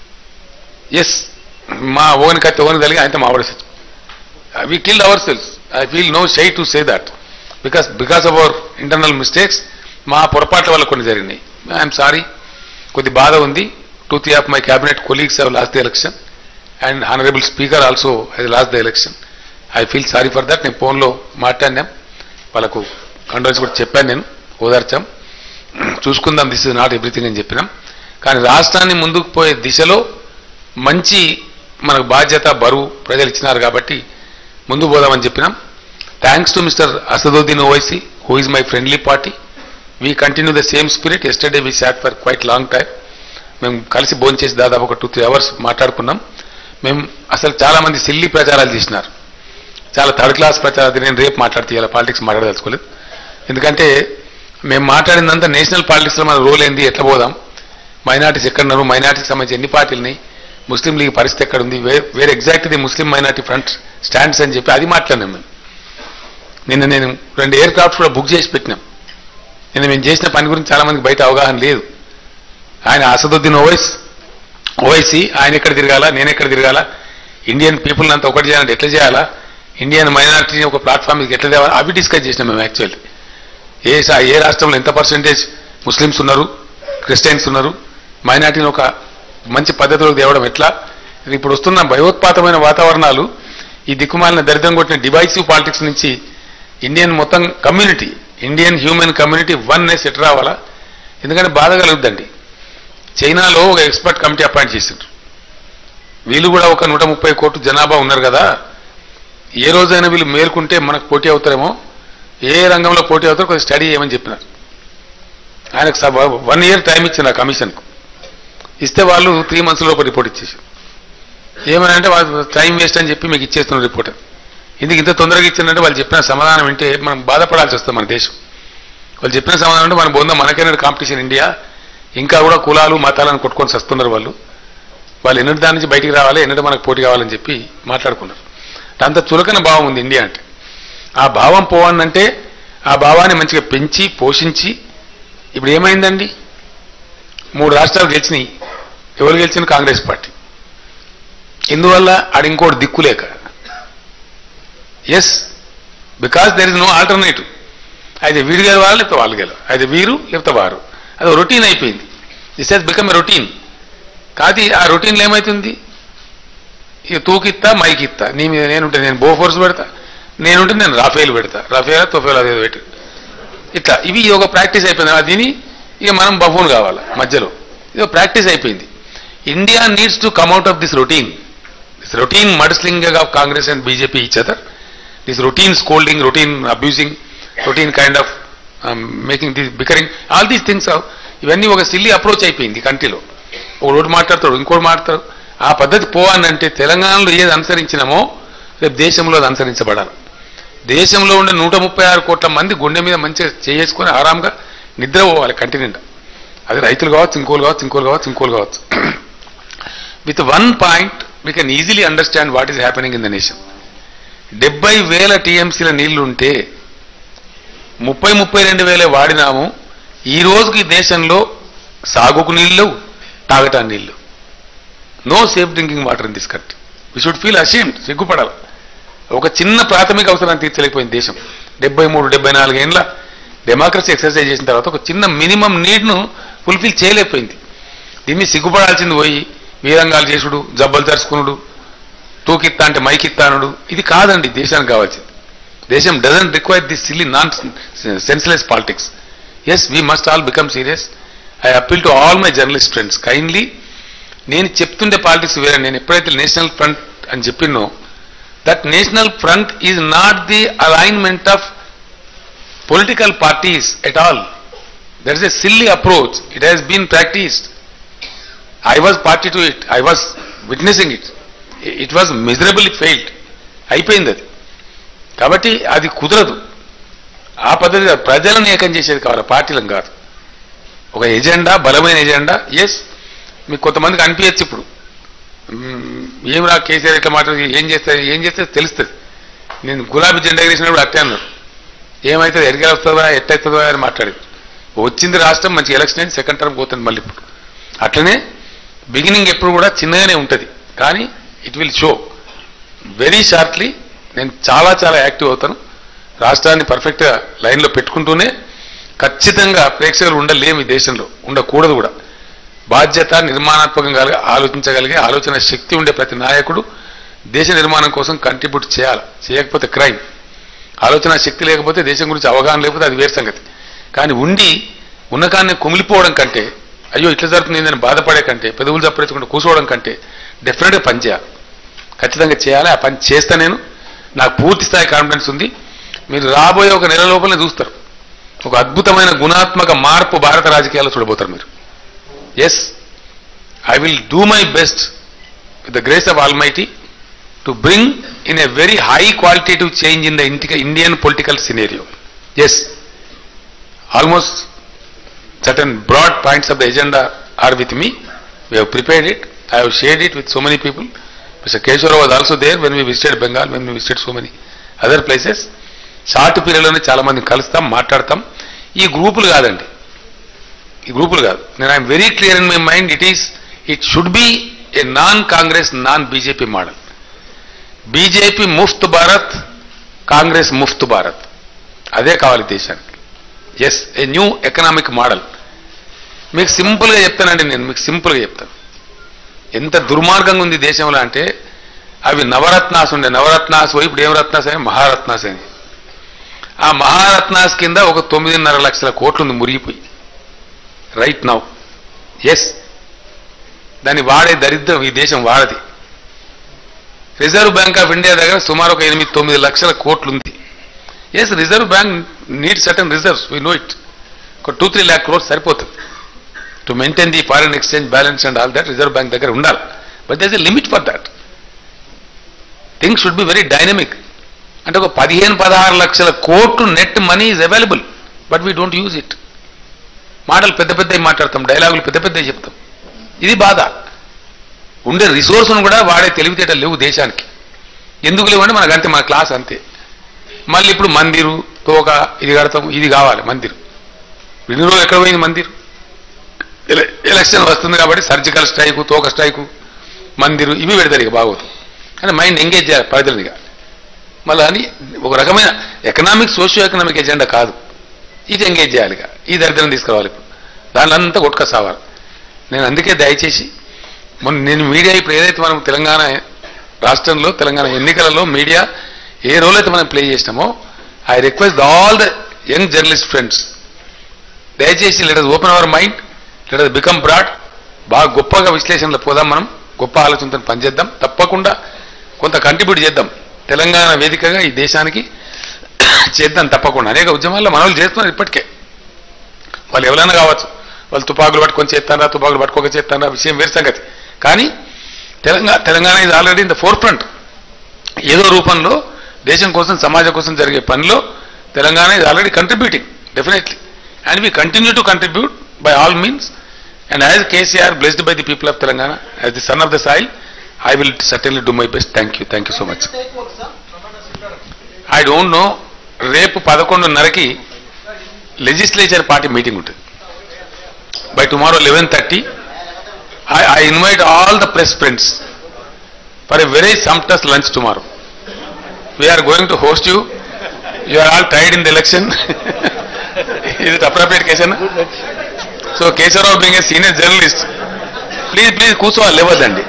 ఎస్ మా ఓని కత్తి ఓని కలిగి ఆయనతో మా ఆవిడ we kill our cells I feel no shy to say that because because of our internal mistakes మా పొరపాట్ల వల్ల కొన్ని జరిగినాయి ఐఎమ్ సారీ కొద్ది బాధ ఉంది two three of my cabinet colleagues have lost the election and honourable speaker also has lost the election I feel sorry for that నేను ఫోన్లో మాట్లాడినాం వాళ్ళకు కండోన్స్ కూడా చెప్పాను నేను ఓదార్చాం చూసుకుందాం దిస్ ఇస్ నాట్ ఎవ్రీథింగ్ అని చెప్పినాం కానీ రాష్ట్రాన్ని ముందుకు పోయే దిశలో మంచి మనకు బాధ్యత బరువు ప్రజలు ఇచ్చినారు కాబట్టి ముందుకు పోదామని చెప్పినాం thanks to mister Asaduddin Owaisi who is my friendly party we continue the same spirit yesterday we sat for quite long time మేము కలిసి భోజనం చేసి దాదాపు ఒక టూ త్రీ అవర్స్ మాట్లాడుకున్నాం మేము అసలు చాలా మంది సిల్లీ ప్రచారాలు చేసినారు చాలా థర్డ్ క్లాస్ ప్రచారాలు నేను రేపు మాట్లాడితే ఇలా పాలిటిక్స్ మాట్లాడదలుచుకోలేదు ఎందుకంటే మేము మాట్లాడిందంతా నేషనల్ పాలిటిక్స్లో మన రోల్ ఏంది ఎట్లా పోదాం మైనార్టీస్ ఎక్కడున్నారు మైనార్టీకి సంబంధించి ఎన్ని పార్టీలని ముస్లిం లీగ్ పరిస్థితి ఎక్కడ ఉంది వే- వేరే exact the Muslim minority front stands అని చెప్పి అది మాట్లాడినాం మేము నిన్న నేను రెండు ఎయిర్ క్రాఫ్ట్స్ కూడా బుక్ చేసి పెట్టినాం నిన్న మేము చేసిన పని గురించి చాలా మందికి బయట అవగాహన లేదు ఆయన అసదుద్దీన్ ఓవైస్ ఓవైసీ ఆయన ఎక్కడ తిరగాల నేను ఎక్కడ తిరగాల ఇండియన్ పీపుల్ అంతా ఒకటి చేయాలంటే ఎట్లా చేయాలా ఇండియన్ మైనారిటీని ఒక ప్లాట్ఫామ్ ఎట్లా తేవాలి అవి డిస్కస్ చేసినాం మేము యాక్చువల్లీ ఏ సా- ఏ రాష్ట్రంలో ఎంత పర్సెంటేజ్ ముస్లిమ్స్ ఉన్నారు క్రిస్టియన్స్ ఉన్నారు మైనార్టీని ఒక మంచి పద్ధతిలోకి తేవడం ఎట్లా ఇప్పుడు వస్తున్న భయోత్పాతమైన వాతావరణాలు ఈ దిక్కుమాలిన దరిద్రం కొట్టిన డివైసివ్ పాలిటిక్స్ నుంచి ఇండియన్ మొత్తం community Indian human community one at రావాలా ఎందుకంటే బాధ కలుగుద్దండి చైనాలో ఒక ఎక్స్పర్ట్ కమిటీ అపాయింట్ చేసిండ్రు వీళ్ళు కూడా ఒక నూట ముప్పై కోట్లు జనాభా ఉన్నారు కదా ఏ రోజైనా వీళ్ళు మేల్కుంటే మనకు పోటీ అవుతారేమో ఏ రంగంలో పోటీ అవుతారో కొంచెం స్టడీ చేయమని చెప్పినారు ఆయనకు వన్ ఇయర్ టైం ఇచ్చింది ఆ కమిషన్కు ఇస్తే వాళ్ళు త్రీ మంత్స్ లోపు రిపోర్ట్ ఇచ్చేసారు ఏమని అంటే వాళ్ళు టైం వేస్ట్ అని చెప్పి మీకు ఇచ్చేస్తున్న రిపోర్ట్ ఎందుకు ఇంత తొందరగా ఇచ్చిందంటే వాళ్ళు చెప్పిన సమాధానం వింటే మనం బాధపడాల్సి వస్తుంది మన దేశం వాళ్ళు చెప్పిన సమాధానం అంటే మన బొంద మనకైనా కాంపిటీషన్ ఇండియా ఇంకా కూడా కులాలు మతాలను కొట్టుకొని వస్తున్నారు వాళ్ళు వాళ్ళు ఎన్నటి దాని నుంచి బయటికి రావాలి ఎన్నటి మనకు పోటీ కావాలని చెప్పి మాట్లాడుకున్నారు అంత చులకన భావం ఉంది ఇండియా అంటే ఆ భావం పోవాలంటే ఆ భావాన్ని మంచిగా పెంచి పోషించి ఇప్పుడు ఏమైందండి మూడు రాష్ట్రాలు గెలిచినాయి ఎవరు గెలిచిన కాంగ్రెస్ పార్టీ ఎందువల్ల ఆడ ఇంకోటి దిక్కులేక yes because there is no alternative అయితే వీడు గెలవాలి లేకపోతే వాళ్ళు గెలవాలి అయితే వీరు లేకపోతే వారు అది రొటీన్ అయిపోయింది this has become a routine కాదు ఆ రొటీన్లో ఏమవుతుంది ఇక తూకిత్తా మైకిత్తా నీ మీద నేనుంటే నేను బోఫోర్స్ పెడతా నేనుంటే నేను రాఫేల్ పెడతా రాఫేల్ తొఫేల్ అదేదో పెట్టి ఇట్లా ఇవి ఇది ఒక ప్రాక్టీస్ అయిపోయింది ఆ దీని ఇక మనం బఫూన్ కావాలి మధ్యలో ఇది ఒక ప్రాక్టీస్ అయిపోయింది India needs to come out of this routine this routine mudslinging of Congress and BJP each other this routine scolding routine abusing routine kind of making this bickering all these things ఇవన్నీ ఒక silly approach అయిపోయింది కంట్రీలో ఒకడు మాట్లాడతాడు ఇంకోటి మాట్లాడతాడు ఆ పద్ధతి పోవాలంటే తెలంగాణలో ఏది అనుసరించినామో రేపు దేశంలో అది అనుసరించబడాలి దేశంలో ఉండే నూట ముప్పై ఆరు కోట్ల మంది గుండె మీద మంచిగా చేసుకొని ఆరాంగా నిద్ర పోవాలి కంటి నిండా అది రైతులు కావచ్చు ఇంకోలు కావచ్చు ఇంకోలు కావచ్చు ఇంకోలు కావచ్చు with one point we can easily understand what is happening in the nation డెబ్బై వేల టీఎంసీల నీళ్లు ఉంటే ముప్పై ముప్పై రెండు వేలే వాడినాము ఈ రోజుకి దేశంలో సాగుకు నీళ్లు తాగటానికి నీళ్లు no safe drinking water in this country we should feel ashamed సిగ్గుపడాలి ఒక చిన్న ప్రాథమిక అవసరాన్ని తీర్చలేకపోయింది దేశం డెబ్బై మూడు డెబ్బై నాలుగు ఏళ్ళ డెమోక్రసీ ఎక్సర్సైజ్ చేసిన తర్వాత ఒక చిన్న మినిమం నీడ్ను ఫుల్ఫిల్ చేయలేకపోయింది దీన్ని సిగ్గుపడాల్సింది పోయి వీరంగాలు చేసుడు జబ్బలు తెరుచుకునుడు తూకిత్తా అంటే మైకిత్తానుడు ఇది కాదండి దేశానికి కావాల్సింది దేశం doesn't require this silly non senseless politics yes we must all become serious I appeal to all my journalist friends kindly నేను చెప్తుండే పాలిటిక్స్ వేరే నేను ఎప్పుడైతే నేషనల్ ఫ్రంట్ అని చెప్పినో that national front is not the alignment of political parties at all that is a silly approach it has been practised I was party to it I was witnessing it it was miserably failed అయిపోయింది అది కాబట్టి అది కుదరదు ఆ పద్ధతి కాదు. ప్రజలను ఏకం చేసేది కావాలి పార్టీలను కాదు ఒక ఎజెండా బలమైన ఎజెండా ఎస్ మీకు కొంతమందికి అనిపించచ్చు ఇప్పుడు మ్మ్, ఏం రా కేసీఆర్ ఇట్లా మాట్లాడి ఏం చేస్తే ఏం చేస్తే తెలుస్తుంది నేను గులాబీ జెండా ఎగిరేసినప్పుడు అట్టే అన్నాడు ఏమవుతుంది ఎరిగేలా వస్తుందా ఎట్టవుతుందా అని మాట్లాడేది వచ్చింది రాష్ట్రం మంచి ఎలక్షన్ అయింది సెకండ్ టర్మ్ పోతుంది మళ్ళీ ఇప్పుడు అట్లనే బిగినింగ్ ఎప్పుడు కూడా చిన్నగానే ఉంటుంది కానీ it will show very shortly నేను చాలా చాలా యాక్టివ్ అవుతాను రాష్ట్రాన్ని పర్ఫెక్ట్గా లైన్లో పెట్టుకుంటూనే ఖచ్చితంగా ప్రేక్షకులు ఉండలేము ఈ దేశంలో ఉండకూడదు కూడా బాధ్యత నిర్మాణాత్మకంగా ఆలోచించగలిగే ఆలోచన శక్తి ఉండే ప్రతి నాయకుడు దేశ నిర్మాణం కోసం కంట్రిబ్యూట్ చేయాలి చేయకపోతే క్రైమ్ ఆలోచన శక్తి లేకపోతే దేశం గురించి అవగాహన లేకపోతే అది వేరు సంగతి కానీ ఉండి ఉన్నకాన్ని కుమిలిపోవడం కంటే అయ్యో ఇట్లా జరుగుతుంది బాధపడే కంటే పెదవులు చప్పరించకుండా కూర్చోవడం కంటే డెఫినెట్గా పని చేయాలి ఖచ్చితంగా చేయాలి ఆ పని చేస్తా నేను నాకు పూర్తి స్థాయి కాన్ఫిడెన్స్ ఉంది మీరు రాబోయే ఒక నెల లోపలనే చూస్తారు ఒక అద్భుతమైన గుణాత్మక మార్పు భారత రాజకీయాల్లో చూడబోతారు మీరు yes I will do my best with the grace of almighty to bring in a very high qualitative change in the Indian political scenario yes almost certain broad points of the agenda are with me. We have prepared it. I have shared it with so many people. Mr. Keshwara was also there when we visited Bengal, when we visited so many other places. Short పీరియడ్లోనే చాలా మందిని కలుస్తాం మాట్లాడతాం ఈ గ్రూపులు కాదండి ఈ గ్రూపులు కాదు నేను I'm very clear in my mind it is it should be a non Congress non BJP model BJP ముఫ్త్ భారత్ కాంగ్రెస్ ముఫ్త్ భారత్ అదే కావాలి దేశానికి yes a new economic model మీకు సింపుల్గా చెప్తానండి నేను మీకు సింపుల్గా చెప్తాను ఎంత దుర్మార్గంగా ఉంది దేశంలో అంటే అవి నవరత్నాస్ ఉండే నవరత్నాస్ పోయి ఇప్పుడు ఏం రత్నాస్ అని మహారత్నాస్ అని ఆ మహారత్నాస్ కింద ఒక తొమ్మిదిన్నర లక్షల కోట్లు ఉంది మురిగిపోయి రైట్ నౌ ఎస్ దాన్ని వాడే దరిద్రం ఈ దేశం వాడది రిజర్వ్ బ్యాంక్ ఆఫ్ ఇండియా దగ్గర సుమారు ఒక ఎనిమిది తొమ్మిది లక్షల కోట్లు ఉంది yes reserve bank need certain reserves we know it ఒక టూ త్రీ ల్యాక్ క్రోర్స్ సరిపోతుంది to maintain the foreign exchange balance and all that reserve bank దగ్గర ఉండాలి but there is a limit for that things should be very dynamic అంటే ఒక పదిహేను పదహారు లక్షల కోట్లు net money is available but we don't use it మాటలు పెద్ద పెద్దవి మాట్లాడతాం డైలాగులు పెద్ద పెద్దవి చెప్తాం ఇది బాధ ఉండే రిసోర్స్ను కూడా వాడే తెలివితేటలు లేవు దేశానికి ఎందుకు లేవు అంటే మనకు అంతే మన క్లాస్ అంతే మళ్ళీ ఇప్పుడు మందిరు తోక ఇది కడతాం ఇది కావాలి మందిరు ఇన్ని రోజులు ఎక్కడ పోయింది మందిరు ఎల- ఎలక్షన్ వస్తుంది కాబట్టి సర్జికల్ స్ట్రైకు తోక స్ట్రైకు మందిరు ఇవి పెడతారు ఇక బాగోదు కానీ మైండ్ ఎంగేజ్ చేయాలి ప్రజలని ఇక మళ్ళీ అని ఒక రకమైన ఎకనామిక్ సోషియో ఎకనామిక్ ఎజెండా కాదు ఇది ఎంగేజ్ చేయాలి ఇక ఈ దరిద్రం తీసుకురావాలి ఇప్పుడు దాంట్లో అంతా కొట్టుక సావాలి నేను అందుకే దయచేసి మొన్న నేను మీడియా ఇప్పుడు ఏదైతే మనం తెలంగాణ రాష్ట్రంలో తెలంగాణ ఎన్నికలలో మీడియా ఏ రోల్ అయితే మనం ప్లే చేసినామో I request all the young journalist friends దయచేసి let open our mind let become broad బాగా గొప్పగా విశ్లేషణలో పోదాం మనం గొప్ప ఆలోచనతో పనిచేద్దాం తప్పకుండా కొంత కంట్రిబ్యూట్ చేద్దాం తెలంగాణ వేదికగా ఈ దేశానికి చేద్దాం తప్పకుండా అనేక ఉద్యమాల్లో మనవాళ్ళు చేస్తున్నారు ఇప్పటికే వాళ్ళు ఎవరైనా కావచ్చు వాళ్ళు తుపాకులు పట్టుకొని చేస్తారా తుపాకులు పట్టుకోక చేస్తారా విషయం వేరు సంగతి కానీ తెలంగాణ తెలంగాణ ఇది already in the forefront ఏదో రూపంలో దేశం కోసం సమాజం కోసం జరిగే పనిలో Telangana is already contributing definitely and we continue to contribute by all means and as KCR blessed by the people of Telangana as the son of the soil I will certainly do my best thank you thank you so much I don't know రేపు పదకొండున్నరకి legislature party meeting ఉంటుంది by tomorrow eleven thirty I I invite all the press friends for a very sumptuous lunch tomorrow we are going to host you. You are all tied in the election. Is it appropriate, Kesana? So, Kesarao being a senior journalist, please, please, కూర్చో లేవద్దండి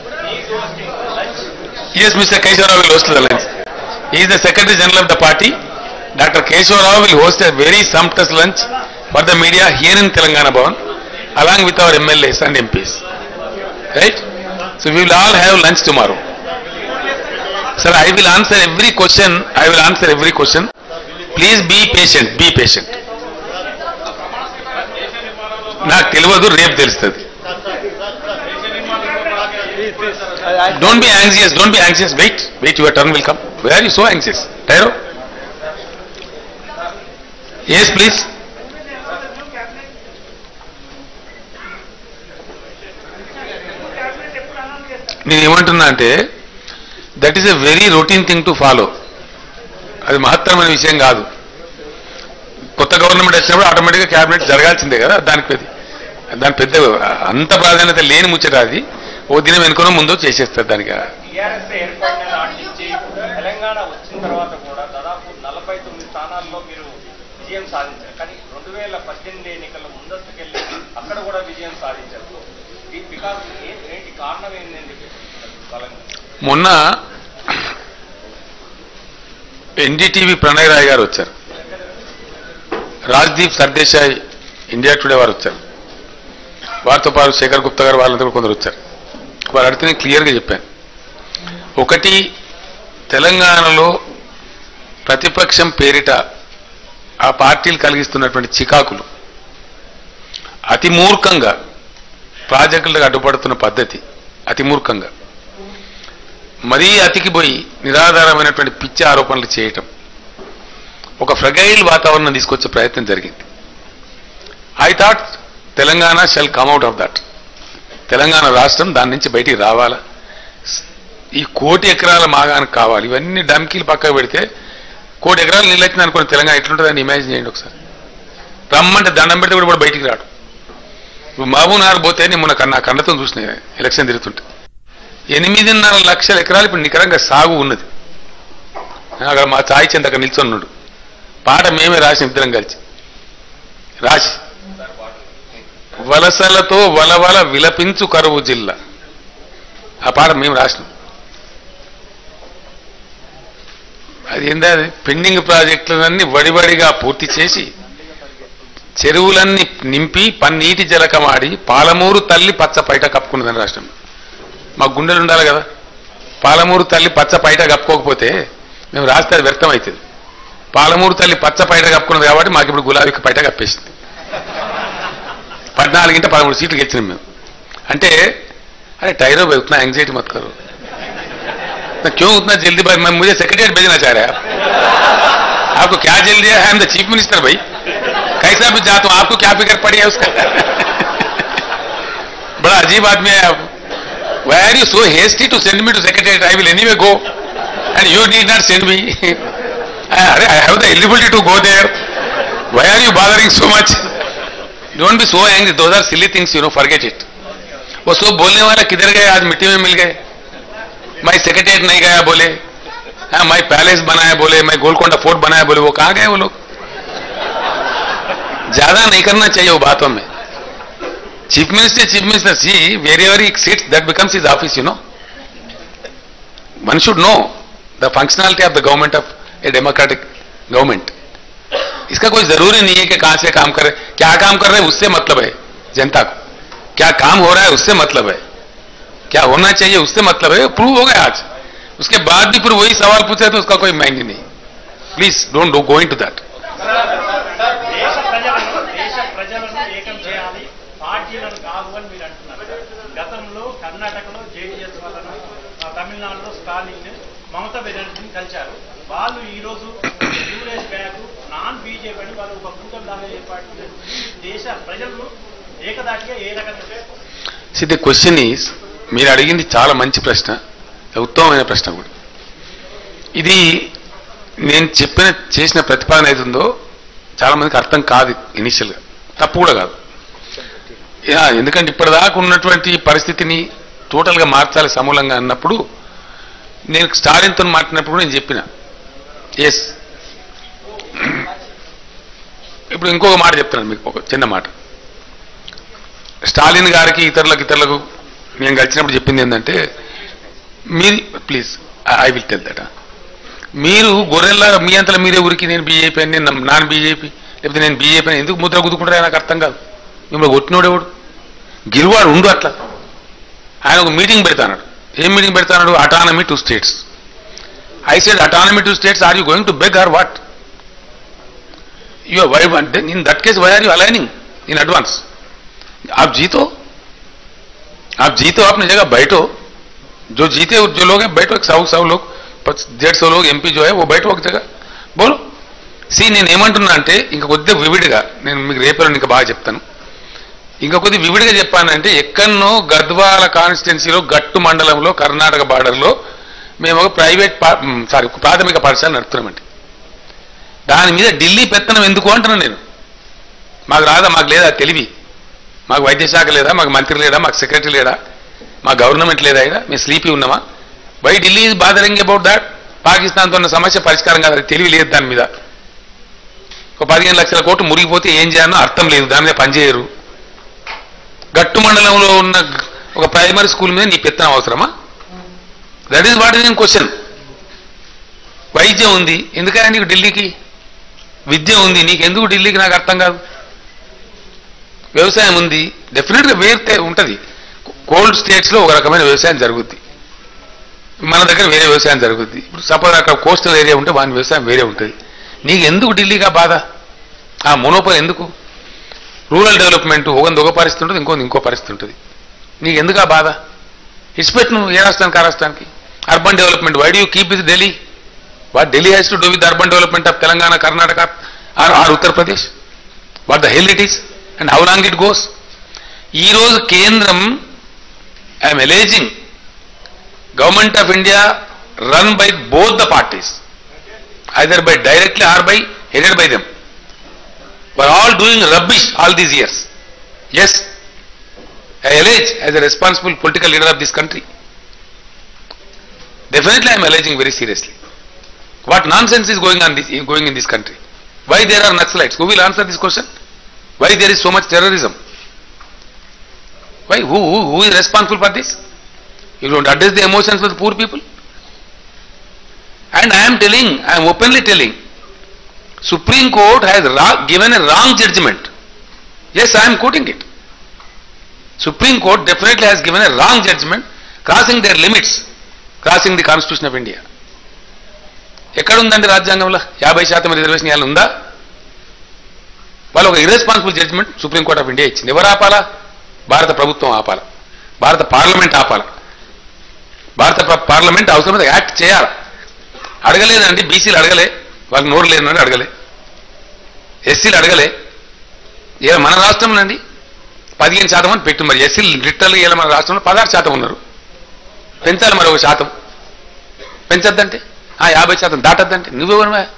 Yes, Mr. Kesarao will host the lunch. He is the Secretary General of the party. Dr. Kesarao will host a very sumptuous lunch for the media here in Telangana Bhavan, along with our MLAs and MPs. Right? So, we will all have lunch tomorrow. Sir, I will answer every question. I will answer every question. Please be patient. Be patient. నాకు తెలియదు రేపు తెలుస్తుంది don't be anxious don't be anxious wait wait your turn will come where you so anxious tyro yes please నేను ఏమంటున్నా అంటే that is a very routine thing to follow అది మహత్తరమైన విషయం కాదు కొత్త గవర్నమెంట్ వచ్చినప్పుడు ఆటోమేటిక్గా క్యాబినెట్ జరగాల్సిందే కదా దానికి పెద్ద దాని పెద్ద అంత ప్రాధాన్యత లేని ముచ్చట అది ఓ దినం వెనుకనో ముందో చేసేస్తారు దానికి టీఆర్ఎస్ ఏర్పడిన నాటి నుంచి తెలంగాణ వచ్చిన తర్వాత కూడా దాదాపు నలభై తొమ్మిది స్థానాల్లో మీరు విజయం సాధించారు కానీ రెండు వేల పద్దెనిమిది ఎన్నికల్లో ముందస్తుకెళ్ళి అక్కడ కూడా విజయం సాధించారు ఈ- బికాస్ ఏ- ఏంటి కారణం ఏంటండి బలంగా మొన్న ఎన్డీటీవీ ప్రణయ్ రాయ్ గారు వచ్చారు రాజ్దీప్ సర్దేశాయ్ ఇండియా టుడే వారు వచ్చారు వారితో పాటు శేఖర్ గుప్తా గారు వాళ్ళంతా కూడా కొందరు వచ్చారు వారు అడిగితే నేను క్లియర్గా చెప్పాను ఒకటి తెలంగాణలో ప్రతిపక్షం పేరిట ఆ పార్టీలు కలిగిస్తున్నటువంటి చికాకులు అతి మూర్ఖంగా ప్రాజెక్టులకు అడ్డుపడుతున్న పద్ధతి అతి మూర్ఖంగా మరీ అతికిపోయి నిరాధారమైనటువంటి పిచ్చి ఆరోపణలు చేయటం ఒక ఫ్రగైల్ వాతావరణం తీసుకొచ్చే ప్రయత్నం జరిగింది I thought Telangana shall come out of that Telangana రాష్ట్రం దాని నుంచి బయటికి రావాలా ఈ కోటి ఎకరాల మాగానికి కావాలి ఇవన్నీ డమ్కీలు పక్కకు పెడితే కోటి ఎకరాలు నీళ్ళు వచ్చింది అనుకోండి తెలంగాణ ఎట్లుంటుందని ఇమాజిన్ చేయండి ఒకసారి రమ్మంటే దండం పెడితే కూడా కూడా బయటికి రాడు ఇప్పుడు మహబూబ్ నగర్ పోతే నేను మొన్న కన్నా కన్నతో చూసిన ఎలక్షన్ తిరుగుతుంటే ఎనిమిదిన్నర లక్షల ఎకరాలు ఇప్పుడు నికరంగా సాగు ఉన్నది అక్కడ మా చాయ్ చెంద అక్కడ నిల్చొని ఉన్నాడు పాట మేమే రాసిన ఇద్దరం కలిసి రాసి వలసలతో వలవల విలపించు కరువు జిల్లా ఆ పాట మేము రాసినాం అది ఏందా అది పెండింగ్ ప్రాజెక్టులన్నీ వడివడిగా పూర్తి చేసి చెరువులన్నీ నింపి పన్నీటి జలకమాడి పాలమూరు తల్లి పచ్చ పైట కప్పుకున్నదని రాష్ట్రం మా గుండెలు ఉండాలి కదా పాలమూరు తల్లి పచ్చ పైట కప్పుకోకపోతే మేము రాస్తే అది వ్యర్థం అవుతుంది పాలమూరు తల్లి పచ్చ పైట కప్పుకున్నది కాబట్టి మాకు ఇప్పుడు గులాబీ పైట కప్పేసింది పద్నాలుగింట పదమూడు సీట్లు గెలిచినాం మేము అంటే अरे टायरो भाई उतना एंग्जाइटी मत करो ना क्यों उतना जल्दी भाई मैं मुझे सेक्रेटरी भेजना चाह रहे हैं आप आपको क्या जल्दी है I am the chief minister भाई कैसा भी जाता हूं आपको क्या फिक्र पड़ी है उसका बड़ा अजीब आदमी है आप Why are you so hasty to send me to secretariat? I will anyway go. And you need not send me. अरे I have the eligibility to go there why are you bothering so much don't be so angry those are silly things you know forget it वो सब बोलने वाला किधर गए आज मिट्टी में मिल गए मैं सेक्रेटरीट नहीं गया बोले हाँ मैं पैलेस बनाया बोले मैं गोलकोंडा फोर्ट बनाया बोले वो कहाँ गए वो लोग ज्यादा नहीं करना चाहिए वो बातों में chief minister chief minister see wherever he sits that becomes his office you know one should know the functionality of the government of a democratic government इसका कोई जरूरी नहीं है कि कहां से काम कर रहे क्या काम कर रहे हैं उससे मतलब है जनता को क्या काम हो रहा है उससे मतलब है क्या होना चाहिए उससे मतलब है प्रूव हो गया आज उसके बाद भी फिर वही सवाल पूछे तो उसका कोई मायने नहीं please don't do go into that దేశ ప్రజలను దేశ ప్రజలను ఏకం చేయాలి పార్టీలను కాదు అని మీరు అంటున్నారు గతంలో కర్ణాటకలో జేడీఎస్ వాళ్ళను ఆ, తమిళనాడులో స్టాలిన్ మమతా బెనర్జీని కలిశారు వాళ్ళు ఈ రోజు two days back non BJP అని వాళ్ళు ఒక కూటమి లాగా ఏర్పాటు చేసి దేశ ప్రజలను ఏకదాటిగా ఏ రకంగా సి ది క్వశ్చన్ ఈస్ మీరు అడిగింది చాలా మంచి ప్రశ్న ఉత్తమమైన ప్రశ్న కూడా ఇది నేను చెప్పిన చేసిన ప్రతిపాదన ఏదుందో చాలా మందికి అర్థం కాదు ఇనిషియల్గా తప్పు కూడా కాదు యా, ఎందుకంటే ఇప్పటిదాకా ఉన్నటువంటి పరిస్థితిని టోటల్గా మార్చాలి సమూలంగా అన్నప్పుడు నేను స్టాలిన్తో మాట్లాడినప్పుడు కూడా నేను చెప్పిన ఎస్ ఇప్పుడు ఇంకొక మాట చెప్తున్నాను మీకు ఒక చిన్న మాట స్టాలిన్ గారికి ఇతరులకు ఇతరులకు నేను కలిసినప్పుడు చెప్పింది ఏంటంటే మీది please I will tell that మీరు గొర్రెల్లా మీ అంతలో మీరే ఊరికి నేను బీజేపీ అని నేను నాన్ బీజేపీ లేకపోతే నేను బీజేపీ అని ఎందుకు ముద్ర గుద్దుకుంటారా నాకు అర్థం కాదు మిమ్మల్ని కొట్టినోడెవడు గిరివాడు ఉండు అట్లా ఆయన ఒక మీటింగ్ పెడతాడు ఏం మీటింగ్ పెడతాడు autonomy to states I said autonomy to states are you going to beg or what you why in that case why are you aligning in advance आप जीतो आप जीतो अपनी जगह बैठो जो जीते जो लोग हैं बैठो एक सौ सौ लोग पच- डेढ़ सौ लोग ఎంపీ जो है वो बैठो ఒక జగह బోలో సి నేను ఏమంటున్నా అంటే ఇంకా కొద్దిగా వివిడిగా నేను మీకు రేపలో ఇంకా బాగా చెప్తాను ఇంకా కొద్ది వివిడిగా చెప్పానంటే ఎక్కడనో గద్వాల కాన్స్టిట్యున్సీలో గట్టు మండలంలో కర్ణాటక బార్డర్లో మేము ఒక ప్రైవేట్ సారీ ప్రాథమిక పాఠశాల నడుపుతున్నామండి దాని మీద ఢిల్లీ పెత్తనం ఎందుకు అంటున్నాను నేను మాకు రాదా మాకు లేదా తెలివి మాకు వైద్య శాఖ లేదా మాకు మంత్రి లేడా మాకు సెక్రటరీ లేడా మా గవర్నమెంట్ లేదా అయినా మేము స్లీపీ ఉన్నామా why Delhi is bothering about that పాకిస్తాన్తో ఉన్న సమస్య పరిష్కారం కాదు అది తెలివి లేదు దాని మీద ఒక పదిహేను లక్షల కోట్లు మురిగిపోతే ఏం చేయాలో అర్థం లేదు దాని మీద పనిచేయరు గట్టు మండలంలో ఉన్న ఒక ప్రైమరీ స్కూల్ మీద నీ పెత్తనం అవసరమా that is what is in question వైద్యం ఉంది ఎందుకని నీకు ఢిల్లీకి విద్య ఉంది నీకు ఎందుకు ఢిల్లీకి నాకు అర్థం కాదు వ్యవసాయం ఉంది డెఫినెట్గా వేరే ఉంటుంది కోల్డ్ స్టేట్స్లో ఒక రకమైన వ్యవసాయం జరుగుద్ది మన దగ్గర వేరే వ్యవసాయం జరుగుద్ది ఇప్పుడు సపోజ్ అక్కడ కోస్టల్ ఏరియా ఉంటే వాని వ్యవసాయం వేరే ఉంటుంది నీకు ఎందుకు ఢిల్లీగా బాధ ఆ మోనోపల్ ఎందుకు రూరల్ డెవలప్మెంట్ ఒక ఒక పరిస్థితి ఉంటుంది ఇంకో ఇంకో పరిస్థితి ఉంటుంది నీకు ఎందుకు ఆ బాధ ఇచ్చిపెట్టు నువ్వు ఏ రాష్ట్రానికి ఆ రాష్ట్రానికి urban development why do you keep is Delhi what Delhi has to do with urban development of Telangana Karnataka or or Uttar Pradesh what the hell it is and how long it goes ఈ రోజు కేంద్రం I'm alleging government of India run by both the parties either by directly or by headed by them were all doing rubbish all these years yes I allege as a responsible political leader of this country definitely I'm alleging very seriously what nonsense is going on this going in this country why there are naxalites who will answer this question why there is so much terrorism why who, who, who is responsible for this you don't address the emotions of the poor people and i am telling i am openly telling supreme court has ra- given a wrong judgment yes i am quoting it supreme court definitely has given a wrong judgment crossing their limits crossing the constitution of india ఎక్కడుందండి రాజ్యాంగంలో యాభై శాతం reservation ఇవ్వాలి ఉందా వాళ్ళు ఒక irresponsible judgement supreme court of India ఇచ్చింది ఎవరు ఆపాలా భారత ప్రభుత్వం ఆపాల భారత పార్లమెంట్ ఆపాల భారత ప- పార్లమెంట్ అవసరమైతే యాక్ట్ చేయాలి అడగలేదండి బీసీలు అడగలే వాళ్ళకి నోరు లేదని అడగలే ఎస్సీలు అడగలే ఇలా మన రాష్ట్రంలో అండి పదిహేను శాతం అని పెట్టు మరి ఎస్సీలు లిటరల్గా ఇలా మన రాష్ట్రంలో పదహారు శాతం ఉన్నారు పెంచాలి మరి ఒక శాతం పెంచొద్దంటే ఆ యాభై శాతం దాటద్దంటే నువ్వెవరువా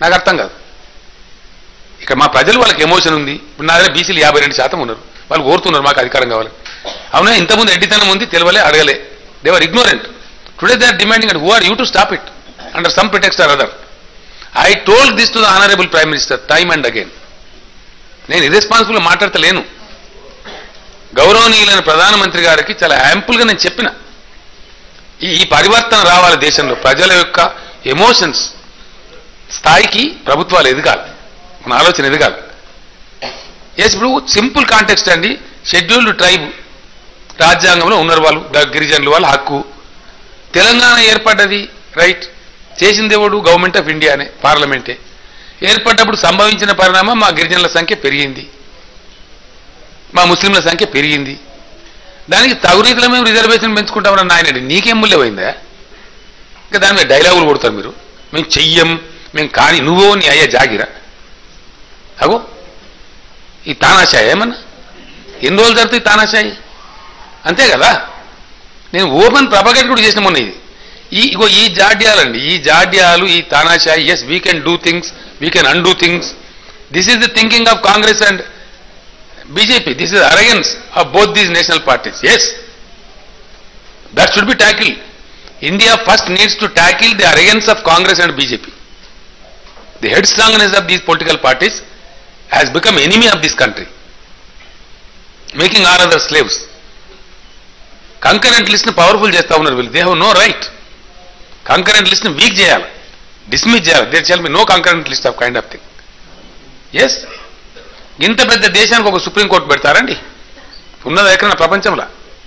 నాకు అర్థం కాదు ఇక్కడ మా ప్రజలు వాళ్ళకి ఎమోషన్ ఉంది ఇప్పుడు నా దగ్గర బీసీలు యాభై రెండు శాతం ఉన్నారు వాళ్ళు కోరుతున్నారు మాకు అధికారం కావాలి అవునా ఇంతకుముందు ఎడ్డితనం ఉంది తెలియలే అడగలే they are ignorant today they are demanding and who are you to stop it under some pretext or other I told this to the honourable prime minister time and again నేను ఇర్రెస్పాన్సిబుల్ మాట్లాడతలేను గౌరవనీయులైన ప్రధానమంత్రి గారికి చాలా యాంపుల్గా నేను చెప్పిన ఈ ఈ పరివర్తన రావాలి దేశంలో ప్రజల యొక్క ఎమోషన్స్ స్థాయికి ప్రభుత్వాలు ఎదగాలి మన ఆలోచన ఎదగాలి ఎస్ ఇప్పుడు సింపుల్ కాంటెక్స్ట్ అండి షెడ్యూల్డ్ ట్రైబ్ రాజ్యాంగంలో ఉన్నారు వాళ్ళు ద- గిరిజనులు వాళ్ళ హక్కు తెలంగాణ ఏర్పడ్డది రైట్ చేసింది ఎవడు గవర్నమెంట్ ఆఫ్ ఇండియానే పార్లమెంటే ఏర్పడ్డప్పుడు సంభవించిన పరిణామం మా గిరిజనుల సంఖ్య పెరిగింది మా ముస్లింల సంఖ్య పెరిగింది దానికి తగు రీతిలో మేము రిజర్వేషన్ పెంచుకుంటామని నాయనండి నీకేం మూల్యమైందా ఇంకా దాని మీద డైలాగులు కొడతారు మీరు మేము చెయ్యం మేము కాని నువ్వో నీ అయ్యా జాగిరా అగో ఈ తానాశాయి ఏమన్నా ఎన్ని రోజులు జరుగుతుంది తానాశాయి అంతే కదా నేను ఓపెన్ ప్రపగేట్ కూడా చేసిన మొన్న ఇది ఈ ఇగో ఈ జాడ్యాలండి ఈ జాడ్యాలు ఈ తానాశాయి yes we can do things we can undo things this is the thinking of Congress and BJP. This is arrogance of both these national parties. Yes. That should be tackled. India first needs to tackle the arrogance of Congress and BJP. The headstrongness of these political parties has become enemy of this country, making all other slaves. Concurrent list ని powerful చేస్తా ఉన్నారు వీళ్ళు they have no right concurrent list ని weak చేయాలి dismiss చేయాలి there shall be no concurrent list of kind of thing yes ఇంత పెద్ద దేశానికి ఒక సుప్రీంకోర్టు పెడతారండి ఉన్నది ఎక్కడ ప్రపంచంలో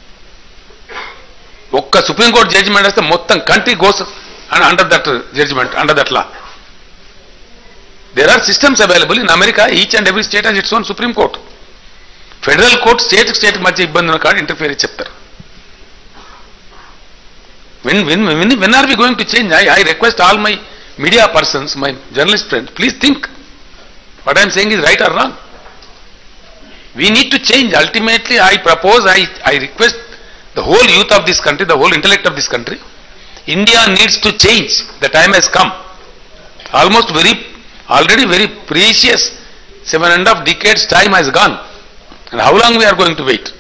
ఒక్క సుప్రీంకోర్టు జడ్జిమెంట్ వస్తే మొత్తం country goes and under that judgement under that law there are systems available in America each and every state has its own supreme court federal court state state మధ్య ఇబ్బంది ఉన్న కాదు ఇంటర్ఫియర్ చెప్తారు when when when when are we going to change i i request all my media persons my journalist friends please think what i am saying is right or wrong we need to change ultimately i propose i i request the whole youth of this country the whole intellect of this country india needs to change the time has come almost very already very precious seven and a half decades time has gone and how long we are going to wait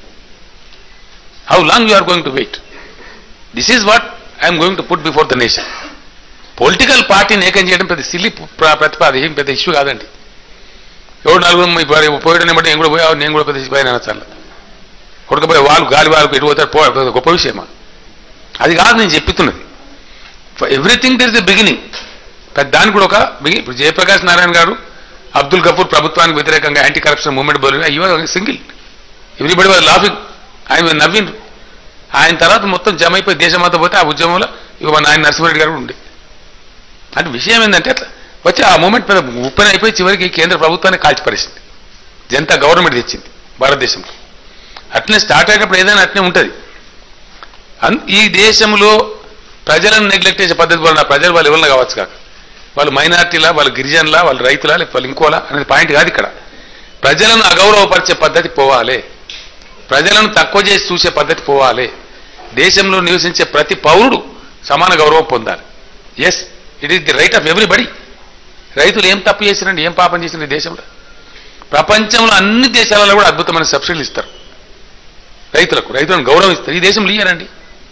how long you are going to wait this is what I'm going to put before the nation political పార్టీని ఏకం చేయడం పెద్ద silly ప్రతిపాద ఏం పెద్ద issue కాదండి ఎవడు నలుగురు పోయడం బట్టి నేను కూడా పోయావు నేను కూడా పెద్ద పోయినా చాలా కొడుకపోయి వాళ్ళు గాలి వాళ్ళకు ఎటు పోతారు పో పెద్ద గొప్ప విషయమా అది కాదు నేను చెప్తున్నది everything there is the beginning పెద్ద దానికి కూడా ఒక బిగి- ఇప్పుడు జయప్రకాష్ నారాయణ గారు అబ్దుల్ కపూర్ ప్రభుత్వానికి వ్యతిరేకంగా యాంటీ కరప్షన్ మూవ్మెంట్ బోలింగ్ అయ్యో సింగిల్ ఎవ్రీబడి వాజ్ లాఫింగ్ ఆయన నవ్విండ్రు ఆయన తర్వాత మొత్తం జమ అయిపోయి దేశమంతా పోతే ఆ ఉద్యమంలో ఇక మన ఆయన నరసింహారెడ్డి గారు కూడా ఉండే అంటే విషయం ఏంటంటే అట్లా వచ్చి ఆ మూమెంట్ మీద ఉప్పెన అయిపోయి చివరికి కేంద్ర ప్రభుత్వాన్ని కాల్చిపడేసింది జనతా గవర్నమెంట్ తెచ్చింది భారతదేశంలో అట్లనే స్టార్ట్ అయ్యేటప్పుడు ఏదైనా అట్నే ఉంటుంది అన్- ఈ దేశంలో ప్రజలను నెగ్లెక్ట్ చేసే పద్ధతి వలన ప్రజలు వాళ్ళు ఎవరైనా కావచ్చు కాక వాళ్ళు మైనార్టీలా వాళ్ళు గిరిజనులా వాళ్ళు రైతులా లేకపోతే వాళ్ళు ఇంకోలా అనేది పాయింట్ కాదు ఇక్కడ ప్రజలను అగౌరవపరిచే పద్ధతి పోవాలి ప్రజలను తక్కువ చేసి చూసే పద్ధతి పోవాలి దేశంలో నివసించే ప్రతి పౌరుడు సమాన గౌరవం పొందాలి yes it is the right of everybody రైతులు ఏం తప్పు చేసిరండి ఏం పాపం చేసిన ఈ దేశంలో ప్రపంచంలో అన్ని దేశాలలో కూడా అద్భుతమైన సబ్సిడీలు ఇస్తారు రైతులకు రైతులను గౌరవం ఇస్తారు ఈ దేశంలో ఇయ్యారండి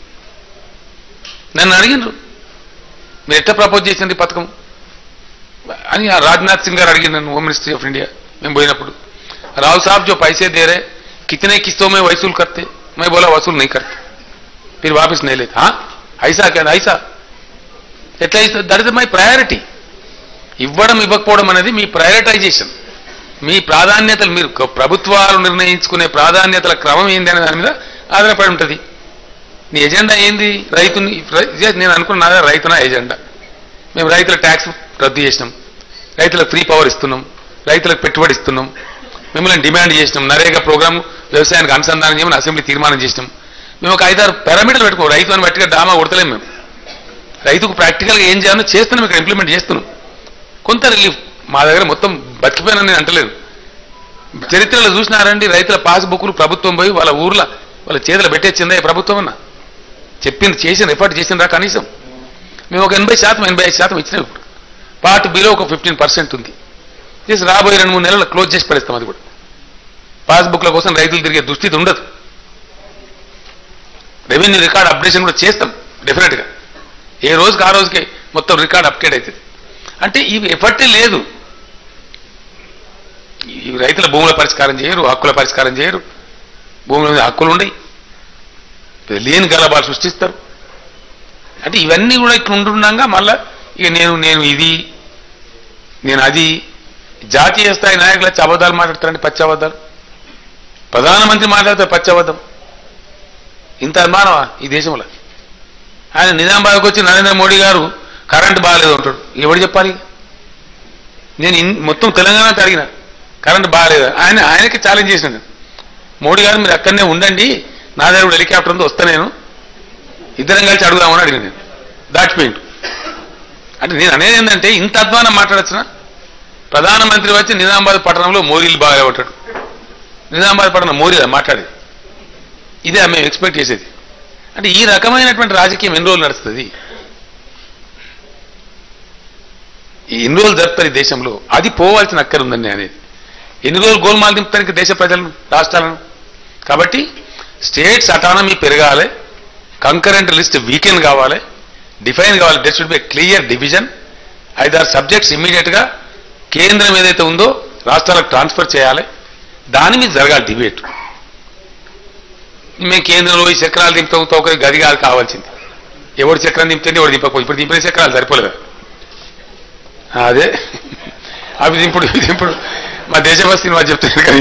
నన్ను అడిగినారు మీరు ఎట్లా ప్రపోజ్ చేసింది ఈ పథకం అని ఆ రాజ్నాథ్ సింగ్ గారు అడిగిన నన్ను హోమ్ మినిస్ట్రీ ఆఫ్ ఇండియా మేము పోయినప్పుడు రావు साहब जो पैसे दे रहे कितने किस्तों में वसूल करते मैं बोला वसूल नहीं करते फिर वापस नहीं लेते हाँ ऐसा क्या ऐसा ఎట్లా ఇస్తుంది దట్ ఇస్ మై ప్రయారిటీ ఇవ్వడం ఇవ్వకపోవడం అనేది మీ ప్రయారిటైజేషన్ మీ ప్రాధాన్యతలు మీరు గ- ప్రభుత్వాలు నిర్ణయించుకునే ప్రాధాన్యతల క్రమం ఏంది అనే దాని మీద ఆధారపడి ఉంటుంది నీ ఎజెండా ఏంది రైతుని రై- ఇదే నేను అనుకున్నదా రైతు నా ఎజెండా మేము రైతుల ట్యాక్స్ రద్దు చేసినాం రైతులకు ఫ్రీ పవర్ ఇస్తున్నాం రైతులకు పెట్టుబడి ఇస్తున్నాం మిమ్మల్ని డిమాండ్ చేసినాం నరేగా ప్రోగ్రామ్ వ్యవసాయానికి అనుసంధానం చేయమని అసెంబ్లీ తీర్మానం చేసినాం మేము ఒక ఐదారు పారామీటర్లు పెట్టుకో రైతు అని బట్టిగా డామా కొడతలేం మేము రైతుకు ప్రాక్టికల్గా ఏం చేయాలో చేస్తున్నాం ఇక్కడ ఇంప్లిమెంట్ చేస్తున్నాం కొంత రిలీఫ్ మా దగ్గర మొత్తం బతికిపోయినని నేను అంటలేదు చరిత్రలో చూసినారండి రైతుల పాస్బుక్లు ప్రభుత్వం పోయి వాళ్ళ ఊర్లో వాళ్ళ చేతులు పెట్టేచ్చిందా ఈ ప్రభుత్వం అన్న చెప్పింది చేసిన ఎఫర్ట్ చేసిందా కనీసం మేము ఒక ఎనభై శాతం ఎనభై ఐదు శాతం ఇచ్చినాం ఇప్పుడు పార్ట్ బిలో ఒక ఫిఫ్టీన్ పర్సెంట్ ఉంది చేసి రాబోయే రెండు మూడు నెలలు క్లోజ్ చేసి పడేస్తాం అది కూడా పాస్బుక్ల కోసం రైతులు తిరిగే దుస్థితి ఉండదు రెవెన్యూ రికార్డ్ అప్డేషన్ కూడా చేస్తాం డెఫినెట్గా ఏ రోజుకి ఆ రోజుకే మొత్తం రికార్డ్ అప్డేట్ అవుతుంది అంటే ఇవి ఎఫర్టే లేదు ఈ రైతుల భూముల పరిష్కారం చేయరు హక్కుల పరిష్కారం చేయరు భూముల మీద హక్కులు ఉండయి లేని గలభాలు సృష్టిస్తారు అంటే ఇవన్నీ కూడా ఇక్కడ ఉంటుండగా మళ్ళా ఇక నేను నేను ఇది నేను అది జాతీయ స్థాయి నాయకులు వచ్చి అబద్ధాలు మాట్లాడతారండి పచ్చి అబద్ధాలు ప్రధానమంత్రి మాట్లాడితే పచ్చి అబద్ధం ఇంత అనుమానమా ఈ దేశంలో ఆయన నిజామాబాద్కి వచ్చి నరేంద్ర మోడీ గారు కరెంట్ బాగాలేదు అంటాడు ఎవడు చెప్పాలి నేను ఇన్- మొత్తం తెలంగాణ అడిగిన కరెంట్ బాగాలేదు ఆయన ఆయనకి ఛాలెంజ్ చేసినాను మోడీ గారు మీరు అక్కడనే ఉండండి నా దగ్గర కూడా హెలికాప్టర్ ఉంది వస్తా నేను ఇద్దరం కలిసి అడుగుదామని అడిగిన నేను దాటిపోయిండు అంటే నేను అనేది ఏంటంటే ఇంత అధ్వానం మాట్లాడచ్చునా ప్రధానమంత్రి వచ్చి నిజామాబాద్ పట్టణంలో మోరీలు బాగా ఉంటాడు నిజామాబాద్ పట్టణం మోరీలా మాట్లాడేది ఇదే మేము ఎక్స్పెక్ట్ చేసేది అంటే ఈ రకమైనటువంటి రాజకీయం ఎన్ని రోజులు నడుస్తుంది ఈ ఎన్ని రోజులు జరుపుతారు ఈ దేశంలో అది పోవాల్సిన అక్కర ఉందండి అనేది ఎన్ని రోజులు గోల్మాలు దింపుతానికి దేశ ప్రజలను రాష్ట్రాలను కాబట్టి స్టేట్స్ అటానమీ పెరగాలి కంకరెంట్ లిస్ట్ వీకెండ్ కావాలి డిఫైన్ కావాలి that should be clear division ఐదారు సబ్జెక్ట్స్ ఇమీడియట్ గా కేంద్రం ఏదైతే ఉందో రాష్ట్రాలకు ట్రాన్స్ఫర్ చేయాలి దాని మీద జరగాలి డిబేట్ మేము కేంద్రంలో ఈ చక్రాలు దింపుతాం తోకరి గది కాదు కావాల్సింది ఎవడు చక్రం దింపుతుంది ఎవడు దింపకపోయి ఇప్పుడు దింపిన చక్రాలు సరిపోలేదు అదే అవి దింపుడు ఇవి దింపుడు మా దేశభక్తిని వాళ్ళు చెప్తున్నారు కానీ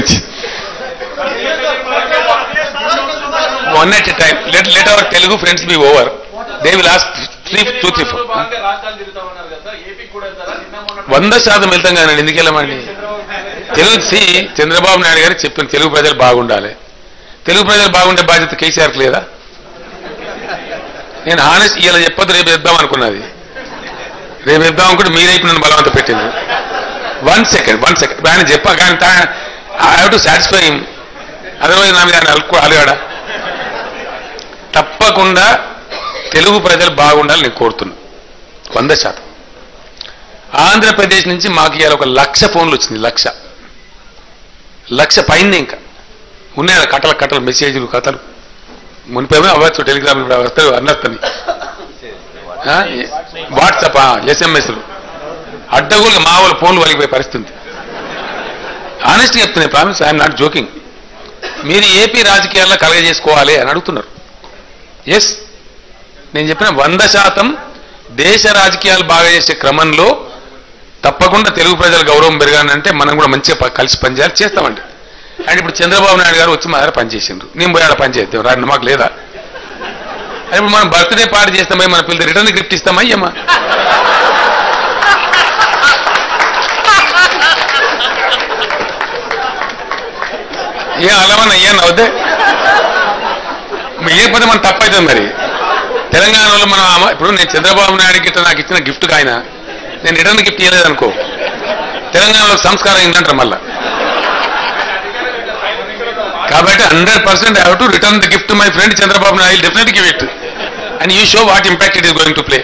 one at time let let our Telugu friends be over they will last three two three four భాగంగా రాష్ట్రాలు తిరుగుతామన్నారు కదా సార్ ఏపీకి కూడా వెళ్తారా నిన్న మొన్న వంద శాతం వెళ్తాం కానీ ఎందుకు వెళ్ళమండి తెలుగు సి చంద్రబాబు నాయుడు గారు చెప్పిన తెలుగు ప్రజలు బాగుండాలి తెలుగు ప్రజలు బాగుండే బాధ్యత కేసీఆర్కి లేదా నేను హానెస్ట్ ఇలా చెప్పొద్దు రేపు చెప్దాం అనుకున్నది రేపు చెప్దాం అనుకుంటే మీరైపు నన్ను బలవంత పెట్టింది వన్ సెకండ్ వన్ సెకండ్ ఆయన చెప్పా కానీ I have to satisfy him otherwise నా మీద ఆయన అలుకు అలిగాడా తప్పకుండా తెలుగు ప్రజలు బాగుండాలని నేను కోరుతున్నా వంద శాతం ఆంధ్రప్రదేశ్ నుంచి మాకు ఇవాళ ఒక లక్ష ఫోన్లు వచ్చింది లక్ష లక్ష పైన ఇంకా ఉన్నాయి కట్టల కట్టలు మెసేజ్లు కథలు మునిపేమో అవ్వచ్చు టెలిగ్రామ్ ఇప్పుడు వస్తారు అన్నర్తని వాట్సాప్ ఎస్ఎంఎస్లు అడ్డగోలుగా మా వాళ్ళ ఫోన్లు వలిగిపోయే పరిస్థితి ఆనెస్ట్ చెప్తున్నాయి ప్రామిస్ ఐఎమ్ నాట్ జోకింగ్ మీరు ఏపీ రాజకీయాల్లో కలగజేసుకోవాలి అని అడుగుతున్నారు ఎస్ నేను చెప్పిన వంద శాతం దేశ రాజకీయాలు బాగా చేసే క్రమంలో తప్పకుండా తెలుగు ప్రజల గౌరవం పెరగాలంటే మనం కూడా మంచిగా ప- కలిసి పనిచేయాలి చేస్తామండి అండ్ ఇప్పుడు చంద్రబాబు నాయుడు గారు వచ్చి మా దగ్గర పనిచేసిండ్రు నేను పోయి ఆడ పని చేద్దాం రాండి మాకు లేదా అని ఇప్పుడు మనం బర్త్డే పార్టీ చేస్తామా మన పిల్లలు రిటర్న్ గిఫ్ట్ ఇస్తామా అయ్యమ్మా ఏ అలవన్న అయ్యా నవ్వుదే లేకపోతే మనం తప్పైతుంది మరి తెలంగాణలో మనం అమ- ఇప్పుడు నేను చంద్రబాబు నాయుడు గిట్ట నాకు ఇచ్చిన గిఫ్ట్ ఆయన నేను రిటర్న్ గిఫ్ట్ ఇవ్వలేదు అనుకో తెలంగాణలో సంస్కారం ఏంటంటారు మళ్ళా కాబట్టి hundred percent have to return the gift my friend Chandrababu Naidu definite give it and you show what impact it is going to play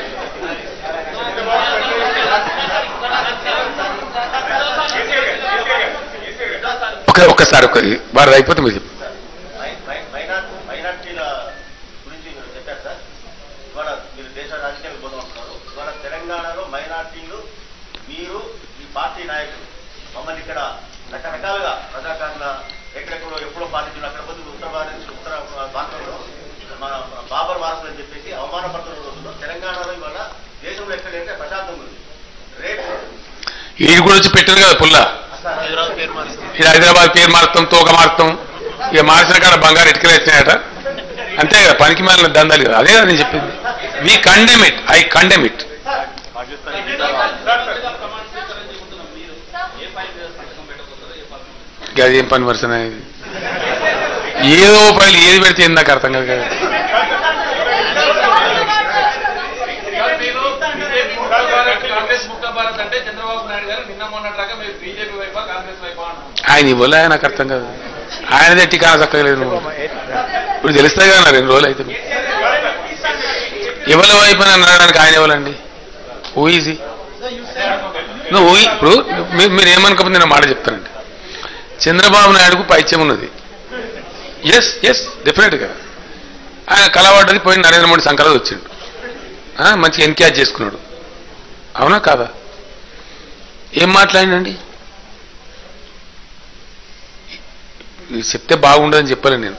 ఒక ఒక్కసారి ఒక వారు అయిపోతే మీరు చెప్పు. మైనార్టీల గురించి మీరు చెప్పారు సార్ ఇవాళ మీరు దేశ రాజకీయాలకు పోదాం అంటున్నారు ఇవాళ తెలంగాణలో మైనార్టీలు మీరు ఈ పార్టీ నాయకులు మమ్మల్ని ఇక్కడ రకరకాలుగా ప్రజాకారుల ఎక్కడెక్కడో ఎప్పుడో పాలించిన అక్కడ పోతే ఉత్తర భారత ఉత్తర భారతంలో మన బాబర్ వారసులు అని చెప్పేసి అవమానపడుతున్న రోజుల్లో తెలంగాణలో ఇవాళ దేశంలో ఎక్కడైతే ప్రశాంతం ఉంది రేపు ఈడు కూడా వచ్చి పెట్టారు కదా పుల్ల ఇది హైదరాబాద్ పేరు మారుతాం తోక మారుతాం ఇక మార్చిన కాడ బంగారు ఇటుకలు వచ్చినాయట అంతే కదా పనికి మాలిన దందాలు కదా అదే కదా నేను చెప్పింది we condemn it I condemn it అదేం పని వరుసన ఇది ఏదో పైలు ఏది పెడితే ఏంది నాకు అర్థం కాదు కదా కాంగ్రెస్ ముక్త భారత్ అంటే చంద్రబాబు నాయుడు గారు నిన్న మొన్నట్లాగా మీరు బీజేపీ వైపా కాంగ్రెస్ వైపా అంటున్నారు ఆయన ఇవ్వలే నాకు అర్థం కాదు ఆయనదే టికానా చక్కగలేదు నువ్వు ఇప్పుడు తెలుస్తాయి కదా నా రెండు రోజులు అయితే ఎవరి వైపు అని అనడానికి ఆయన ఎవరండి హూ ఈజీ నువ్వు ఊహి- ఇప్పుడు మీరు మీరు ఏమనుకోకపోతే నేను మాట చెప్తానండి చంద్రబాబు నాయుడుకు పైత్యం ఉన్నది ఎస్ ఎస్ డెఫినెట్గా ఆయన కలవాడది పోయి నరేంద్ర మోడీ సంకలది వచ్చిండు ఆ, మంచిగా ఎన్క్యాచ్ చేసుకున్నాడు అవునా కాదా ఏం మాట్లాడినండి ఇది చెప్తే బాగుండదని చెప్పలే నేను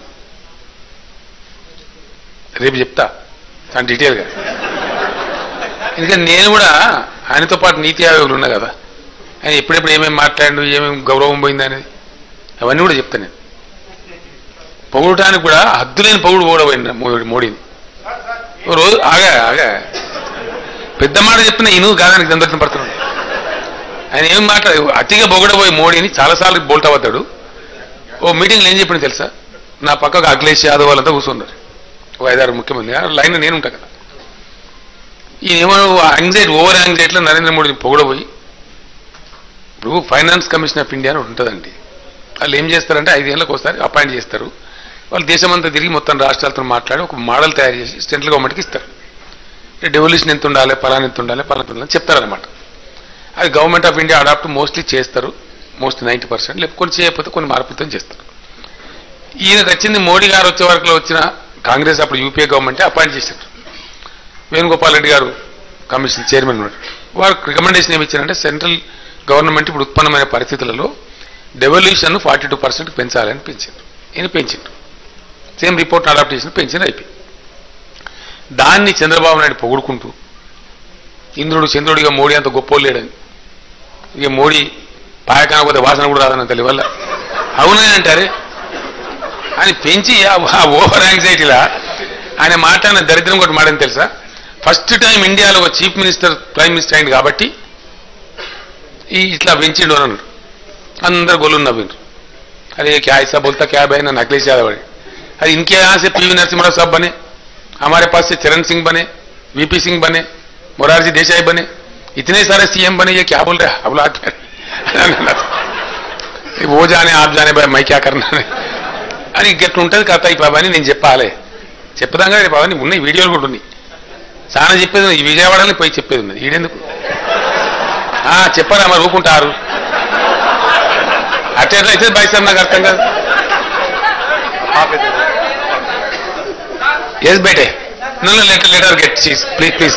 రేపు చెప్తా చాలా డీటెయిల్గా ఎందుకంటే నేను కూడా ఆయనతో పాటు నీతి ఆయోగులు ఉన్నా కదా ఆయన ఎప్పుడెప్పుడు ఏమేమి మాట్లాడు ఏమేమి గౌరవం పోయింది అనేది అవన్నీ కూడా చెప్తాను నేను పొగడటానికి కూడా హద్దులేని పొగుడు కూడా పోయింది మోడీ- మోడీని ఓ రోజు ఆగా ఆగా పెద్ద మాట చెప్పిన ఇను కాదానికి దందరితం పడుతున్నాడు ఆయన ఏం మాట్లాడు అతిగా పొగడబోయి మోడీని చాలాసార్లు బోల్ట్ అవుతాడు ఓ మీటింగ్లో ఏం చెప్పింది తెలుసా నా పక్కకు అఖిలేష్ యాదవ్ వాళ్ళంతా కూర్చున్నారు ఓ ఐదారు ముఖ్యమంత్రి ఆ లైన్ నేను ఉంటా కదా ఈయనేమో యాంగ్జైటీ ఓవర్ యాంగ్జైటీలో నరేంద్ర మోడీని పొగడబోయి ఇప్పుడు ఫైనాన్స్ కమిషన్ ఆఫ్ ఇండియా అని ఒకటి ఉంటుందండి వాళ్ళు ఏం చేస్తారంటే ఐదేళ్ళకి ఒకసారి అపాయింట్ చేస్తారు వాళ్ళు దేశమంతా తిరిగి మొత్తం రాష్ట్రాలతో మాట్లాడి ఒక మోడల్ తయారు చేసి సెంట్రల్ గవర్నమెంట్కి ఇస్తారు డెవల్యూషన్ ఎంత ఉండాలి పలానా ఎంత ఉండాలి పలానా ఎంత ఉండాలి చెప్తారనమాట అది government of India adopt mostly చేస్తారు మోస్ట్ నైంటీ పర్సెంట్ లేకపోతే కొన్ని చేయకపోతే కొన్ని మార్పులతో చేస్తారు ఈయనకు వచ్చింది మోడీ గారు వచ్చే వరకు వచ్చిన కాంగ్రెస్ అప్పుడు యూపీఏ గవర్నమెంట్ అపాయింట్ చేశారు వేణుగోపాల్ రెడ్డి గారు కమిషన్ చైర్మన్ ఉన్నాడు వారు రికమెండేషన్ ఏమి ఇచ్చారంటే సెంట్రల్ గవర్నమెంట్ ఇప్పుడు ఉత్పన్నమైన పరిస్థితులలో డెవల్యూషన్ ఫార్టీ టూ పర్సెంట్ పెంచాలని పెంచారు ఈయన పెంచిండు సేమ్ రిపోర్ట్ అడాప్ట్ చేసిన పెంచిన అయిపోయి దాన్ని చంద్రబాబు నాయుడు పొగుడుకుంటూ ఇంద్రుడు చంద్రుడిగా మోడీ అంత గొప్పోడు లేడని ఇక మోడీ పాయకానకపోతే వాసన కూడా రాదన్న తల్లి వల్ల అవునని అంటారే అని పెంచి ఆ ఓవర్ యాంగ్జైటీలా ఆయన మాట్లాడిన దరిద్రం ఒకటి మాడని తెలుసా ఫస్ట్ టైం ఇండియాలో ఒక చీఫ్ మినిస్టర్ ప్రైమ్ మినిస్టర్ అయింది కాబట్టి ఈ ఇట్లా పెంచిండు అని అన్నాడు అందరు గొల్లు నవ్విండ్రు अरे क्या ऐसा बोलता क्या बहन अखिलेश यादव है अरे इनके यहाँ से पीवी नरसिम्हा राव साहब बने हमारे पास से चरण सिंह बने वीपी सिंह बने मोरारजी देसाई बने इतने सारे सीएम बने ये क्या बोल रहे हैं अब लोग वो जाने आप जाने भाई मैं क्या करना है అని గట్టి ఉంటుంది కథ ఈ బాబాని నేను చెప్పాలి చెప్తాం కదా బాబాని ఉన్నాయి వీడియోలు కూడా ఉన్నాయి చాలా చెప్పేది ఉంది. ఈ విజయవాడని పోయి చెప్పేది ఉన్నది ఈడెందుకు ఆ, చెప్పరా మరి ఊకుంటారు అట్లా ఎట్లా అయితే బయట నాకు అర్థం కాదు ఎస్ బేటే నన్ను లెటర్ లెటర్ గెట్ చీజ్ ప్లీజ్ ప్లీజ్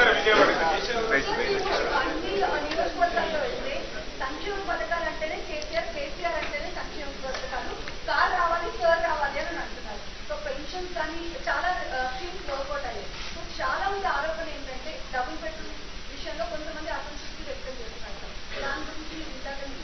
నియోజకవర్గాల్లో వెళ్తే సంక్షేమ పథకాలు అంటేనే కేసీఆర్ కేసీఆర్ అంటేనే సంక్షేమ పథకాలు కార్ రావాలి సార్ రావాలి అని అంటున్నారు సో పెన్షన్స్ కానీ చాలా స్కీమ్స్ వర్కౌట్ అయ్యాయి సో చాలా మంది ఆరోపణ ఏంటంటే డబుల్ బెడ్రూమ్ విషయంలో కొంతమంది అసంతృప్తి వ్యక్తం చేస్తున్నారు దాని గురించి ఇందాక నుంచి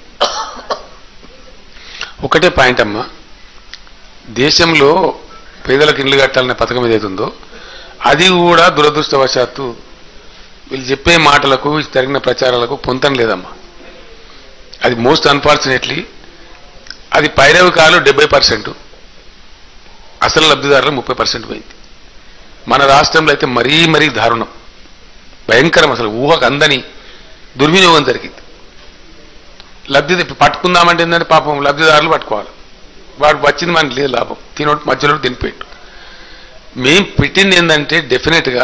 ఒకటే పాయింట్ అమ్మా దేశంలో పేదలకు ఇల్లు కట్టాలనే పథకం ఏదైతే ఉందో అది కూడా దురదృష్టవశాత్తు వీళ్ళు చెప్పే మాటలకు జరిగిన ప్రచారాలకు పొంతం లేదమ్మా అది మోస్ట్ అన్ఫార్చునేట్లీ అది పైరవికాలు డెబ్బై పర్సెంట్ అసలు లబ్ధిదారులు ముప్పై పర్సెంట్ పోయింది మన రాష్ట్రంలో అయితే మరీ మరీ దారుణం భయంకరం అసలు ఊహకు అందని దుర్వినియోగం జరిగింది లబ్ధి ఇప్పుడు పట్టుకుందామంటే ఏంటంటే పాపం లబ్ధిదారులు పట్టుకోవాలి వాడు వచ్చింది మనకి లేదు లాభం తినోటి మధ్యలో తినిపోయాడు మేం పెట్టింది ఏంటంటే definitely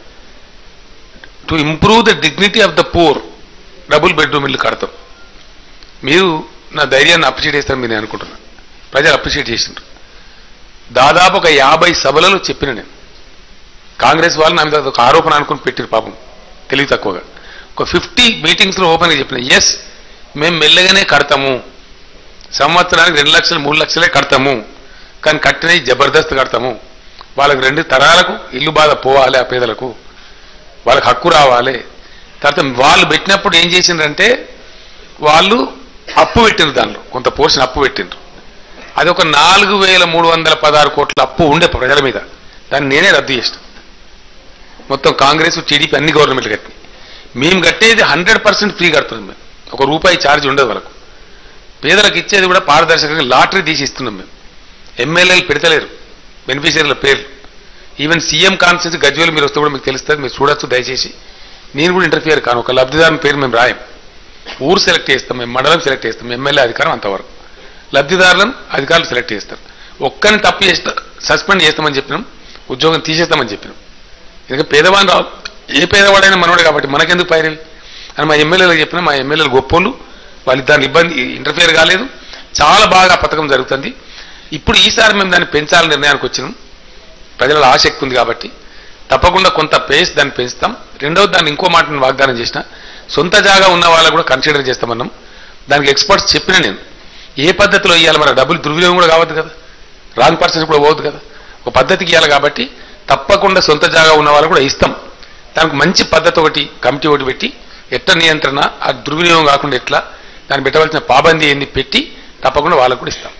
to improve the dignity of the poor double bedroom ఇల్లు కడతాం మీరు నా ధైర్యాన్ని అప్రిషియేట్ చేస్తారని మీరు నేను అనుకుంటున్నాను ప్రజలు అప్రిషియేట్ చేసిండ్రు దాదాపు ఒక యాభై సభలలో చెప్పిన నేను కాంగ్రెస్ వాళ్ళు నా మీద ఒక ఆరోపణ అనుకుని పెట్టారు పాపం తెలివి తక్కువగా ఒక ఫిఫ్టీ మీటింగ్స్లో ఓపెన్గా చెప్పిన ఎస్ మేము మెల్లగానే కడతాము సంవత్సరానికి రెండు లక్షలు మూడు లక్షలే కడతాము కానీ కట్టినవి జబర్దస్త్ కడతాము వాళ్ళకి రెండు తరాలకు ఇల్లు బాధ పోవాలి ఆ పేదలకు వాళ్ళకి హక్కు రావాలి తర్వాత వాళ్ళు పెట్టినప్పుడు ఏం చేసిండ్రంటే వాళ్ళు అప్పు పెట్టిండ్రు దానిలో కొంత పోర్షన్ అప్పు పెట్టిండ్రు అది ఒక నాలుగు వేల మూడు వందల పదహారు కోట్ల అప్పు ఉండే ప్రజల మీద దాన్ని నేనే రద్దు చేసిన మొత్తం కాంగ్రెస్ టీడీపీ అన్ని గవర్నమెంట్లు కట్టినాయి మేము కట్టేది హండ్రెడ్ పర్సెంట్ ఫ్రీ కడుతున్నాం మేము ఒక రూపాయి ఛార్జ్ ఉండదు వాళ్ళకు పేదలకు ఇచ్చేది కూడా పారదర్శకంగా లాటరీ తీసి ఇస్తున్నాం మేము ఎమ్మెల్యేలు పెడతలేరు బెనిఫిషియరీల పేర్లు ఈవెన్ సీఎం కాన్స్టిట్యూన్సీ గజ్వేల్ మీరు వస్తే కూడా మీకు తెలుస్తుంది మీరు చూడొచ్చు దయచేసి నేను కూడా ఇంటర్ఫియర్ కాను ఒక లబ్ధిదారుని పేరు మేము రాయం ఊరు సెలెక్ట్ చేస్తాం మేము మండలం సెలెక్ట్ చేస్తాం ఎమ్మెల్యే అధికారం అంతవరకు లబ్ధిదారులను అధికారులు సెలెక్ట్ చేస్తారు ఒక్కరిని తప్పు చేస్తా సస్పెండ్ చేస్తామని చెప్పినాం ఉద్యోగం తీసేస్తామని చెప్పినాం ఎందుకంటే పేదవాడిని రావు ఏ పేదవాడైనా మనోడే కాబట్టి మనకెందుకు పైరవి అని మా ఎమ్మెల్యేలకు చెప్పిన మా ఎమ్మెల్యేలు గొప్పోళ్ళు వాళ్ళు దాని ఇబ్బంది ఇంటర్ఫియర్ కాలేదు చాలా బాగా ఆ పథకం జరుగుతుంది ఇప్పుడు ఈసారి మేము దాన్ని పెంచాలని నిర్ణయానికి వచ్చినాం ప్రజల ఆసక్తి ఉంది కాబట్టి తప్పకుండా కొంత పేస్ దాన్ని పెంచుతాం రెండవది దాన్ని ఇంకో మాట నేను వాగ్దానం చేసిన సొంత జాగా ఉన్న వాళ్ళకు కూడా కన్సిడర్ చేస్తామన్నాం దానికి ఎక్స్పర్ట్స్ చెప్పిన నేను ఏ పద్ధతిలో ఇవ్వాలి మన డబ్బులు దుర్వినియోగం కూడా కావద్దు కదా రాంగ్ పర్సన్స్ కూడా పోవద్దు కదా ఒక పద్ధతికి ఇవ్వాలి కాబట్టి తప్పకుండా సొంత జాగా ఉన్న వాళ్ళు కూడా ఇస్తాం దానికి మంచి పద్ధతి ఒకటి కమిటీ ఒకటి పెట్టి ఎట్లా నియంత్రణ ఆ దుర్వినియోగం కాకుండా ఎట్లా దాన్ని పెట్టవలసిన పాబందీ ఏంది పెట్టి తప్పకుండా వాళ్ళకు కూడా ఇస్తాం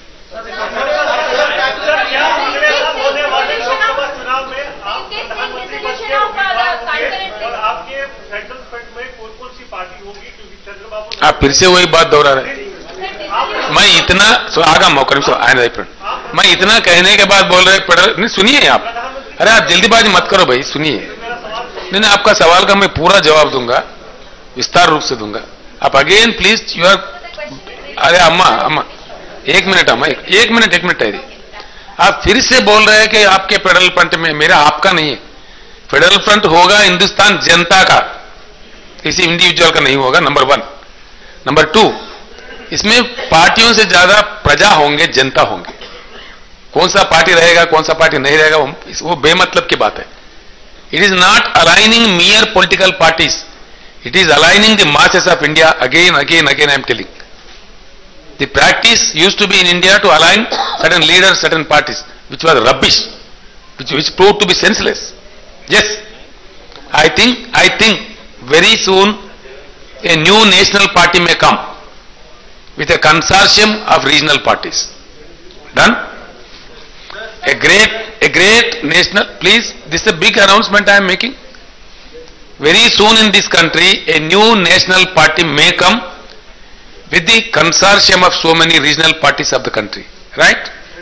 होने वाले लोकसभा चुनाव में आप प्रधानमंत्री पद के उम्मीदवार होंगे और आपके सेंट्रल फ्रंट में कौन कौन सी पार्टी होगी क्योंकि चंद्रबाबू आप फिर से वही बात दोहरा रहे हैं। मैं इतना सो आगा मौका निमिष आने दे फ्रेंड मैं इतना कहने के बाद बोल रहे पढ़ नहीं सुनिए आप अरे आप जल्दीबाजी मत करो भाई सुनिए नहीं नहीं आपका सवाल का मैं पूरा जवाब दूंगा विस्तार रूप से दूंगा आप अगेन प्लीज यू आर अरे अम्मा अम्मा एक मिनट अम्मा एक, एक मिनट एक मिनट ठहरी आप फिर से बोल रहे हैं कि आपके फेडरल फ्रंट में मेरा आपका नहीं है फेडरल फ्रंट होगा हिंदुस्तान जनता का किसी इंडिविजुअल का नहीं होगा नंबर वन नंबर टू इसमें पार्टियों से ज्यादा प्रजा होंगे जनता होंगे कौन सा पार्टी रहेगा कौन सा पार्टी नहीं रहेगा वो, वो बेमतलब की बात है it is not aligning mere political parties it is aligning the masses of India again again again I am telling the practice used to be in India to align certain leaders, certain parties, which was rubbish, which, which proved to be senseless. Yes, I think, I think very soon a new national party may come with a consortium of regional parties. Done? A great, a great national, please, this is a big announcement I am making. Very soon in this country, a new national party may come with the consortium of so many regional parties of the country. Right?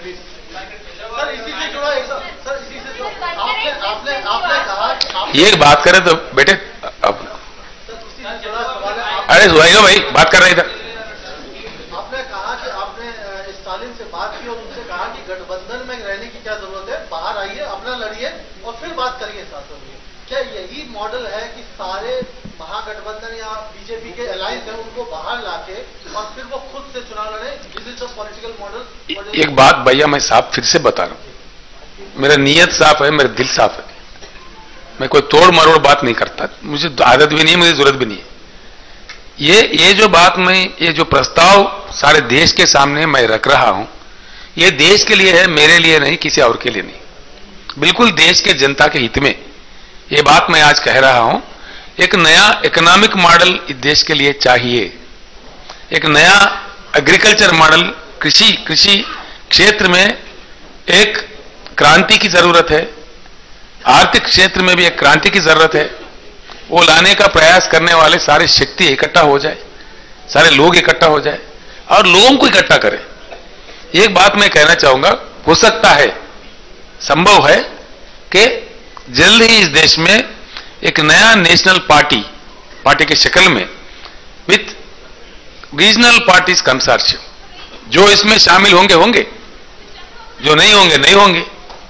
Sir इसी से जुड़ा एक sir इसी से जुड़ा आपने आपने आपने कहा कि आप ये बात करें तो बेटे अब सर इसी से जुड़ा सवाल है आप अरे सुहाइगा भाई बात कर रहे इधर आपने कहा कि आपने अ, स्टालिन से बात की और उनसे कहा कि गठबंधन में रहने की क्या जरूरत है बाहर आइए अपना लड़िए और फिर बात करिए साथ में क्या यही मॉडल है कि सारे महागठबंधन या बीजेपी के अलायंस हैं उनको बाहर लाके और फिर वो खुद से चुनाव लड़े this is the political model एक बात भैया मैं साफ फिर से बता रहा हूं मेरा नीयत साफ है मेरा दिल साफ है मैं कोई तोड़ मरोड़ बात नहीं करता मुझे आदत भी नहीं है मुझे जरूरत भी नहीं है ये ये जो बात मैं ये जो प्रस्ताव सारे देश के सामने मैं रख रहा हूं ये देश के लिए है मेरे लिए नहीं किसी और के लिए नहीं बिल्कुल देश के जनता के हित में ये बात मैं आज कह रहा हूं एक नया इकोनॉमिक मॉडल इस देश के लिए चाहिए एक नया एग्रीकल्चर मॉडल कृषि कृषि क्षेत्र में एक क्रांति की जरूरत है आर्थिक क्षेत्र में भी एक क्रांति की जरूरत है वो लाने का प्रयास करने वाले सारे शक्ति इकट्ठा हो जाए सारे लोग इकट्ठा हो जाए और लोगों को इकट्ठा करें एक बात मैं कहना चाहूंगा हो सकता है संभव है कि जल्द ही इस देश में एक नया नेशनल पार्टी पार्टी के शक्ल में विथ रीजनल पार्टीज कंसर्शियम जो इसमें शामिल होंगे होंगे जो नहीं होंगे नहीं होंगे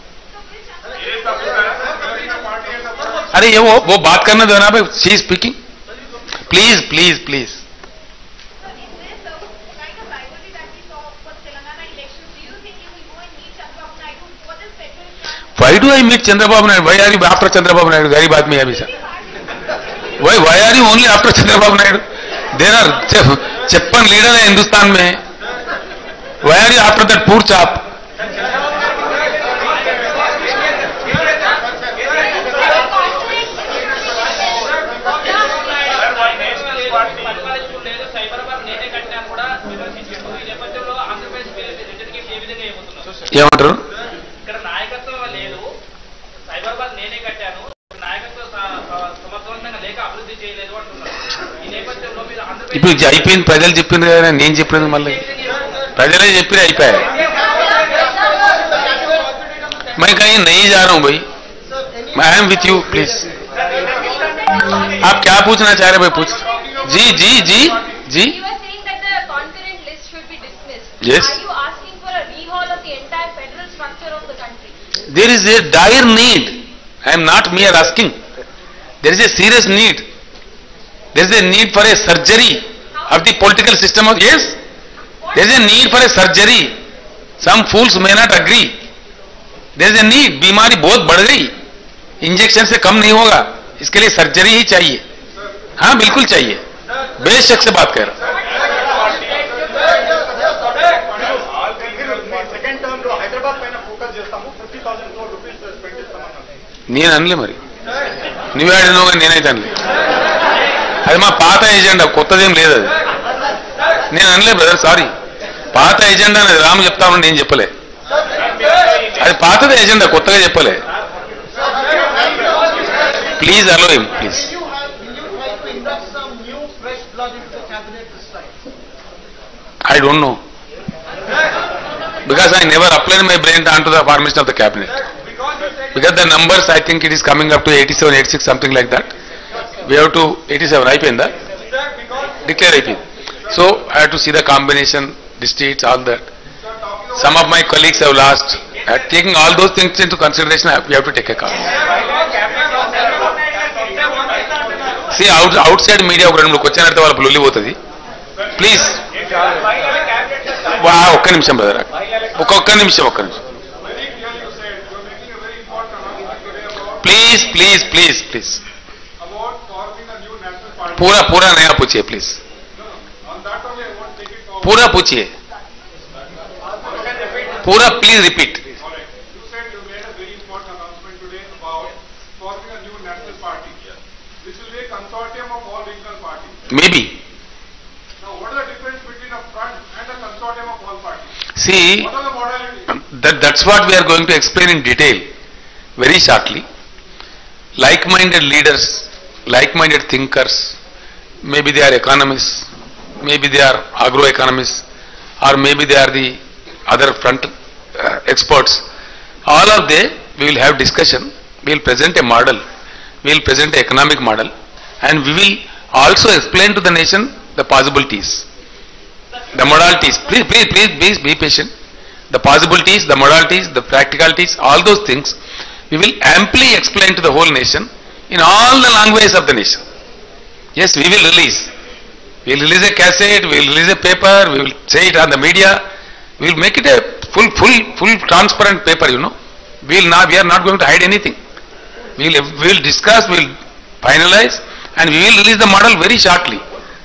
अरे ये वो वो बात करने दो ना भाई she speaking please please please So is this uh, kind of rivalry that we saw for Telangana elections? Do you think you will go and meet Chandrababu Naidu for this federal plan? why do I meet Chandrababu Naidu? Why are you after Chandrababu Naidu? गरीब आदमी है अभी sir why why are you only after Chandrababu Naidu? There are छप्पन leader है हिंदुस्तान में why are you after that poor chap? లేదు సైబరాబాద్ నేనే కట్టాను కూడా విమర్శించారు ఈ నేపథ్యంలో ఆంధ్రప్రదేశ్ రిజర్వేషన్ ఏ విధంగా ఇవ్వబోతున్నారు ఏమంటారు ఇక్కడ నాయకత్వం లేదు సైబరాబాద్ నేనే కట్టాను నాయకత్వం స- స- సమర్థవంతంగా లేక అభివృద్ధి చేయలేదు అంటున్నారు ఈ నేపథ్యంలో మీరు ఇప్పుడు ఆంధ్రప్రదేశ్ అయిపోయింది ప్రజలు చెప్పింది కదా నేను చెప్పినది మళ్ళీ ప్రజలే చెప్పి అయిపోయాయి मैं कहीं नहीं जा रहा हूं भाई मैं I am with you please आप क्या पूछना चाह रहे भाई पूछ जी जी जी जी You were saying that the concurrent list should be dismissed. Yes. Are you asking for a rehaul of the entire federal structure of the country? there is a dire need i am not mere asking there is a serious need there is a need for a surgery of the political system of yes there is a need for a surgery some fools may not agree there is a need बीमारी बहुत बढ़ गई injection से कम नहीं होगा इसके लिए surgery ही चाहिए हाँ बिल्कुल चाहिए बेशक से बात कर रहा సెకండ్ టర్మ్ లో హైదరాబాద్ పైన ఫోకస్ చేస్తాము fifty thousand crore rupees spend చేస్తామన్నారు నేను అనలే మరి నువ్వే ఆడినావుగా నేనైతే అనలే అది మా పాత ఎజెండా కొత్తదేం లేదు అది నేను అనలే బ్రదర్ సారీ పాత ఎజెండా అనేది రాము చెప్తా ఉండి నేను చెప్పలే అది పాతదే ఎజెండా కొత్తగా చెప్పలే please allow him please I don't know. Because I never applied my brain onto the formation of the cabinet. Because the numbers, I think it is coming up to 87, 86, something like that. We have to, 87, అయిపోయిందా declare అయిపోయింది so I have to see the combination districts, all that. Some of my colleagues have lost. Uh, taking all those things into consideration, I- we have to take a call. See, out, outside media ఒక రెండు మూడు question అడితే వాళ్ళ లొల్లి పోతుంది please వా ఒక్క నిమిషం బ్రదర్ ఒక్కొక్క నిమిషం ఒక్క నిమిషం please please please please about forming a new national party. पूरा पूरा नया पूछिए please On that only I want to take it forward. पूरा पूछिए पूरा please repeat Alright. You said you made a very important announcement today about forming a new national party. This will be a consortium of all regional parties. Maybe Now, what is the difference between a front and a consortium of all parties? See What are the modalities? that that's what we are going to explain in detail very shortly like-minded leaders like-minded thinkers maybe they are economists maybe they are agroeconomists or maybe they are the other front uh, experts all of them we will have discussion we will present a model we will present an economic model and we will also explain to the nation the possibilities the modalities please please please please be patient the possibilities, the modalities, the practicalities, all those things, we will amply explain to the whole nation in all the languages of the nation. Yes, we will release. We will release a cassette, we will release a paper, we will say it on the media, we will make it a full, full, full transparent paper, you know. We will not, we are not going to hide anything. We will, we will discuss, we will finalize, and we will release the model very shortly.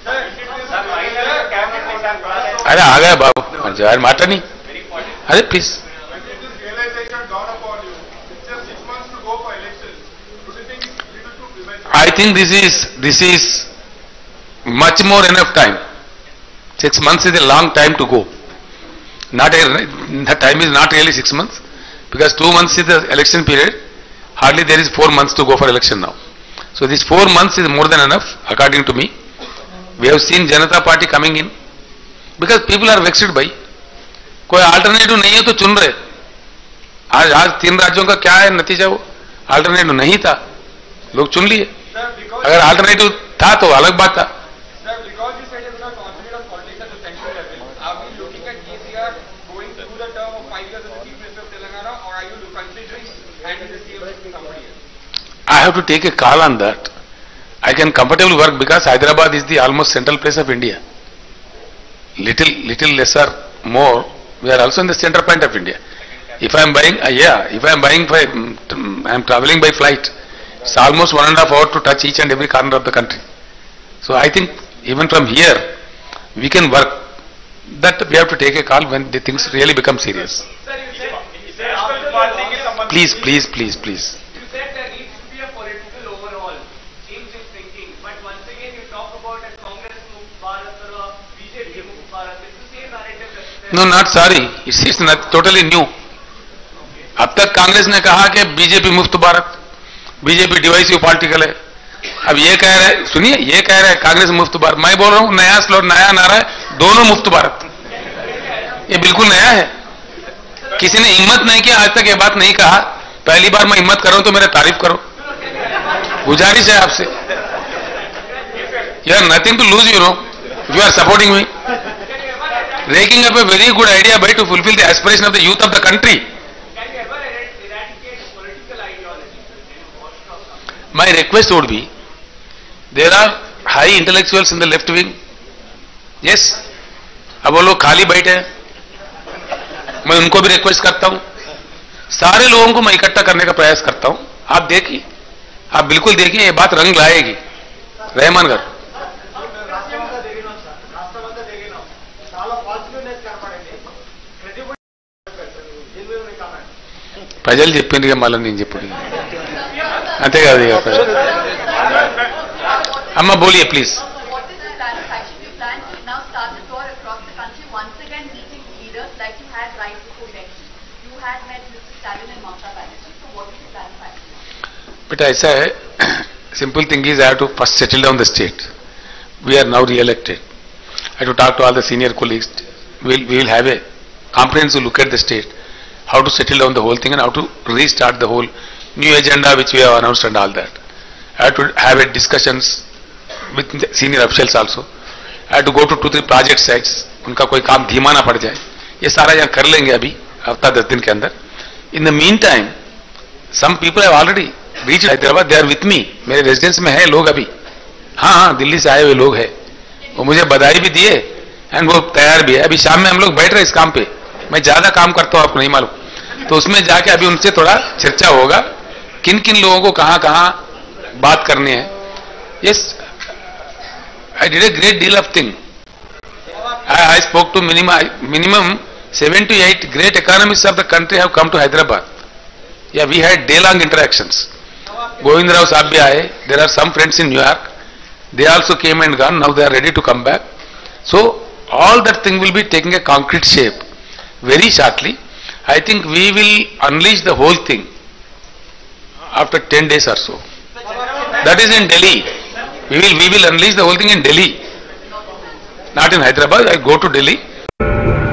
అరే ఆగా బాబు మంచి ఆయన మాటని అదే please When did this realization dawn upon you? It's just six months to go for elections. Do you think it's little too premature? I think this is this is much more enough time. Six months is a long time to go. Not a the time is not really six months because two months is the election period. Hardly there is four months to go for election now. So this four months is more than enough according to me. We have seen Janata Party coming in because people are vexed by. कोई alternative नहीं है तो चुन रहे आज आज तीन राज्यों का क्या है नतीजा वो अल्टरनेटिव नहीं था लोग चुन लिए Sir, because, अगर अल्टरनेटिव था तो अलग बात था sir, because you said you're not confident of politics at the central level, are we looking at KCR going through the term of five years as the Chief Minister of Telangana, or are you considering handing the CM to somebody else? I have to take a call on that. I can comfortably work because Hyderabad is the almost central place of India. Little, little lesser, more, we are also in the center point of India. If I am buying, uh, yeah, if I am buying by, mm, I am traveling by flight, it's almost one and a half hour to touch each and every corner of the country. So I think even from here, we can work. That we have to take a call when the things really become serious. Sir, you said, you said Rahul Gandhi is someone. Please, please, please, please. You said there needs to be a political overhaul, change in thinking, but once again you talk about a Congress Mukh Bharat or a BJP Mukh Bharat. It's the same narrative that no not sorry it's it's totally new अब तक कांग्रेस ने कहा कि BJP मुफ्त Bharat BJP divisive political है अब ये कह रहे सुनिए ये कह रहे हैं कांग्रेस मुफ्त भारत मैं बोल रहा हूं नया स्लोट नया नारा है दोनों मुफ्त भारत ये बिल्कुल नया है किसी ने हिम्मत नहीं किया आज तक ये बात नहीं कहा पहली बार मैं हिम्मत कर रहा हूं तो मेरा तारीफ करो गुजारिश है आपसे you are nothing to lose you know you are supporting me raking up a very good idea by to fulfill the aspiration of the youth of the country. can you ever eradicate political ideology? My request would be, there are high intellectuals in the left wing yes अब वो लोग खाली बैठे हैं मैं उनको भी request करता हूं सारे लोगों को मैं इकट्ठा करने का प्रयास करता हूं आप देखिए आप बिल्कुल देखिए ये बात रंग लाएगी रहमान गाరు రాష్ట్రమంతా తిరిగినాం సార్ రాష్ట్రమంతా తిరిగినాం చాలా పాజిటివ్నెస్ కనపడింది క్రెడిబిలిటీ దీని మీద మీ కామెంట్ ప్రజలు చెప్పింది మళ్ళీ నేను చెప్పుడు అంతే కాదు ఇక ప్రజలు. అమ్మ బోలియే please What is the plan of action? You plan to now start the tour across the country, once again meeting leaders like you had right before election. You had met Mr. Stalin and Mamata Banerjee. So what is the plan of action? But I say, simple thing is I have to first settle down the state. We are now re-elected. I have to talk to all the senior colleagues. We'll, we will have a comprehensive look at the state, how to settle down the whole thing and how to restart the whole new agenda which we have announced and all that. I have to have a discussions with the senior officials also. I have to go to two three project sites. उनका कोई काम धीमा ना पड़ जाए ये सारा यहाँ कर लेंगे अभी हफ्ता दस दिन के अंदर in the mean time some people have already reach Hyderabad they are with me मेरे रेजिडेंस में है लोग अभी हाँ हाँ दिल्ली से आए हुए लोग हैं वो मुझे बधाई भी दिए एंड वो तैयार भी है अभी शाम में हम लोग बैठ रहे हैं इस काम पे मैं ज्यादा काम करता हूँ आपको नहीं मालूम तो उसमें जाके अभी उनसे थोड़ा चर्चा होगा किन किन लोगों को कहाँ कहाँ बात करनी है yes I did a great deal of thing I, I spoke to minimum, minimum seven to eight great economists of the country have come to Hyderabad. Yeah, we had day-long interactions. Govind Rao Saab bhi aaye. There are some friends in New York. They also came and gone. Now they are ready to come back. So all that thing will be taking a concrete shape very shortly. I think we will unleash the whole thing after 10 days or so. That is in Delhi. We will, we will unleash the whole thing in Delhi. Not in Hyderabad. I go to Delhi.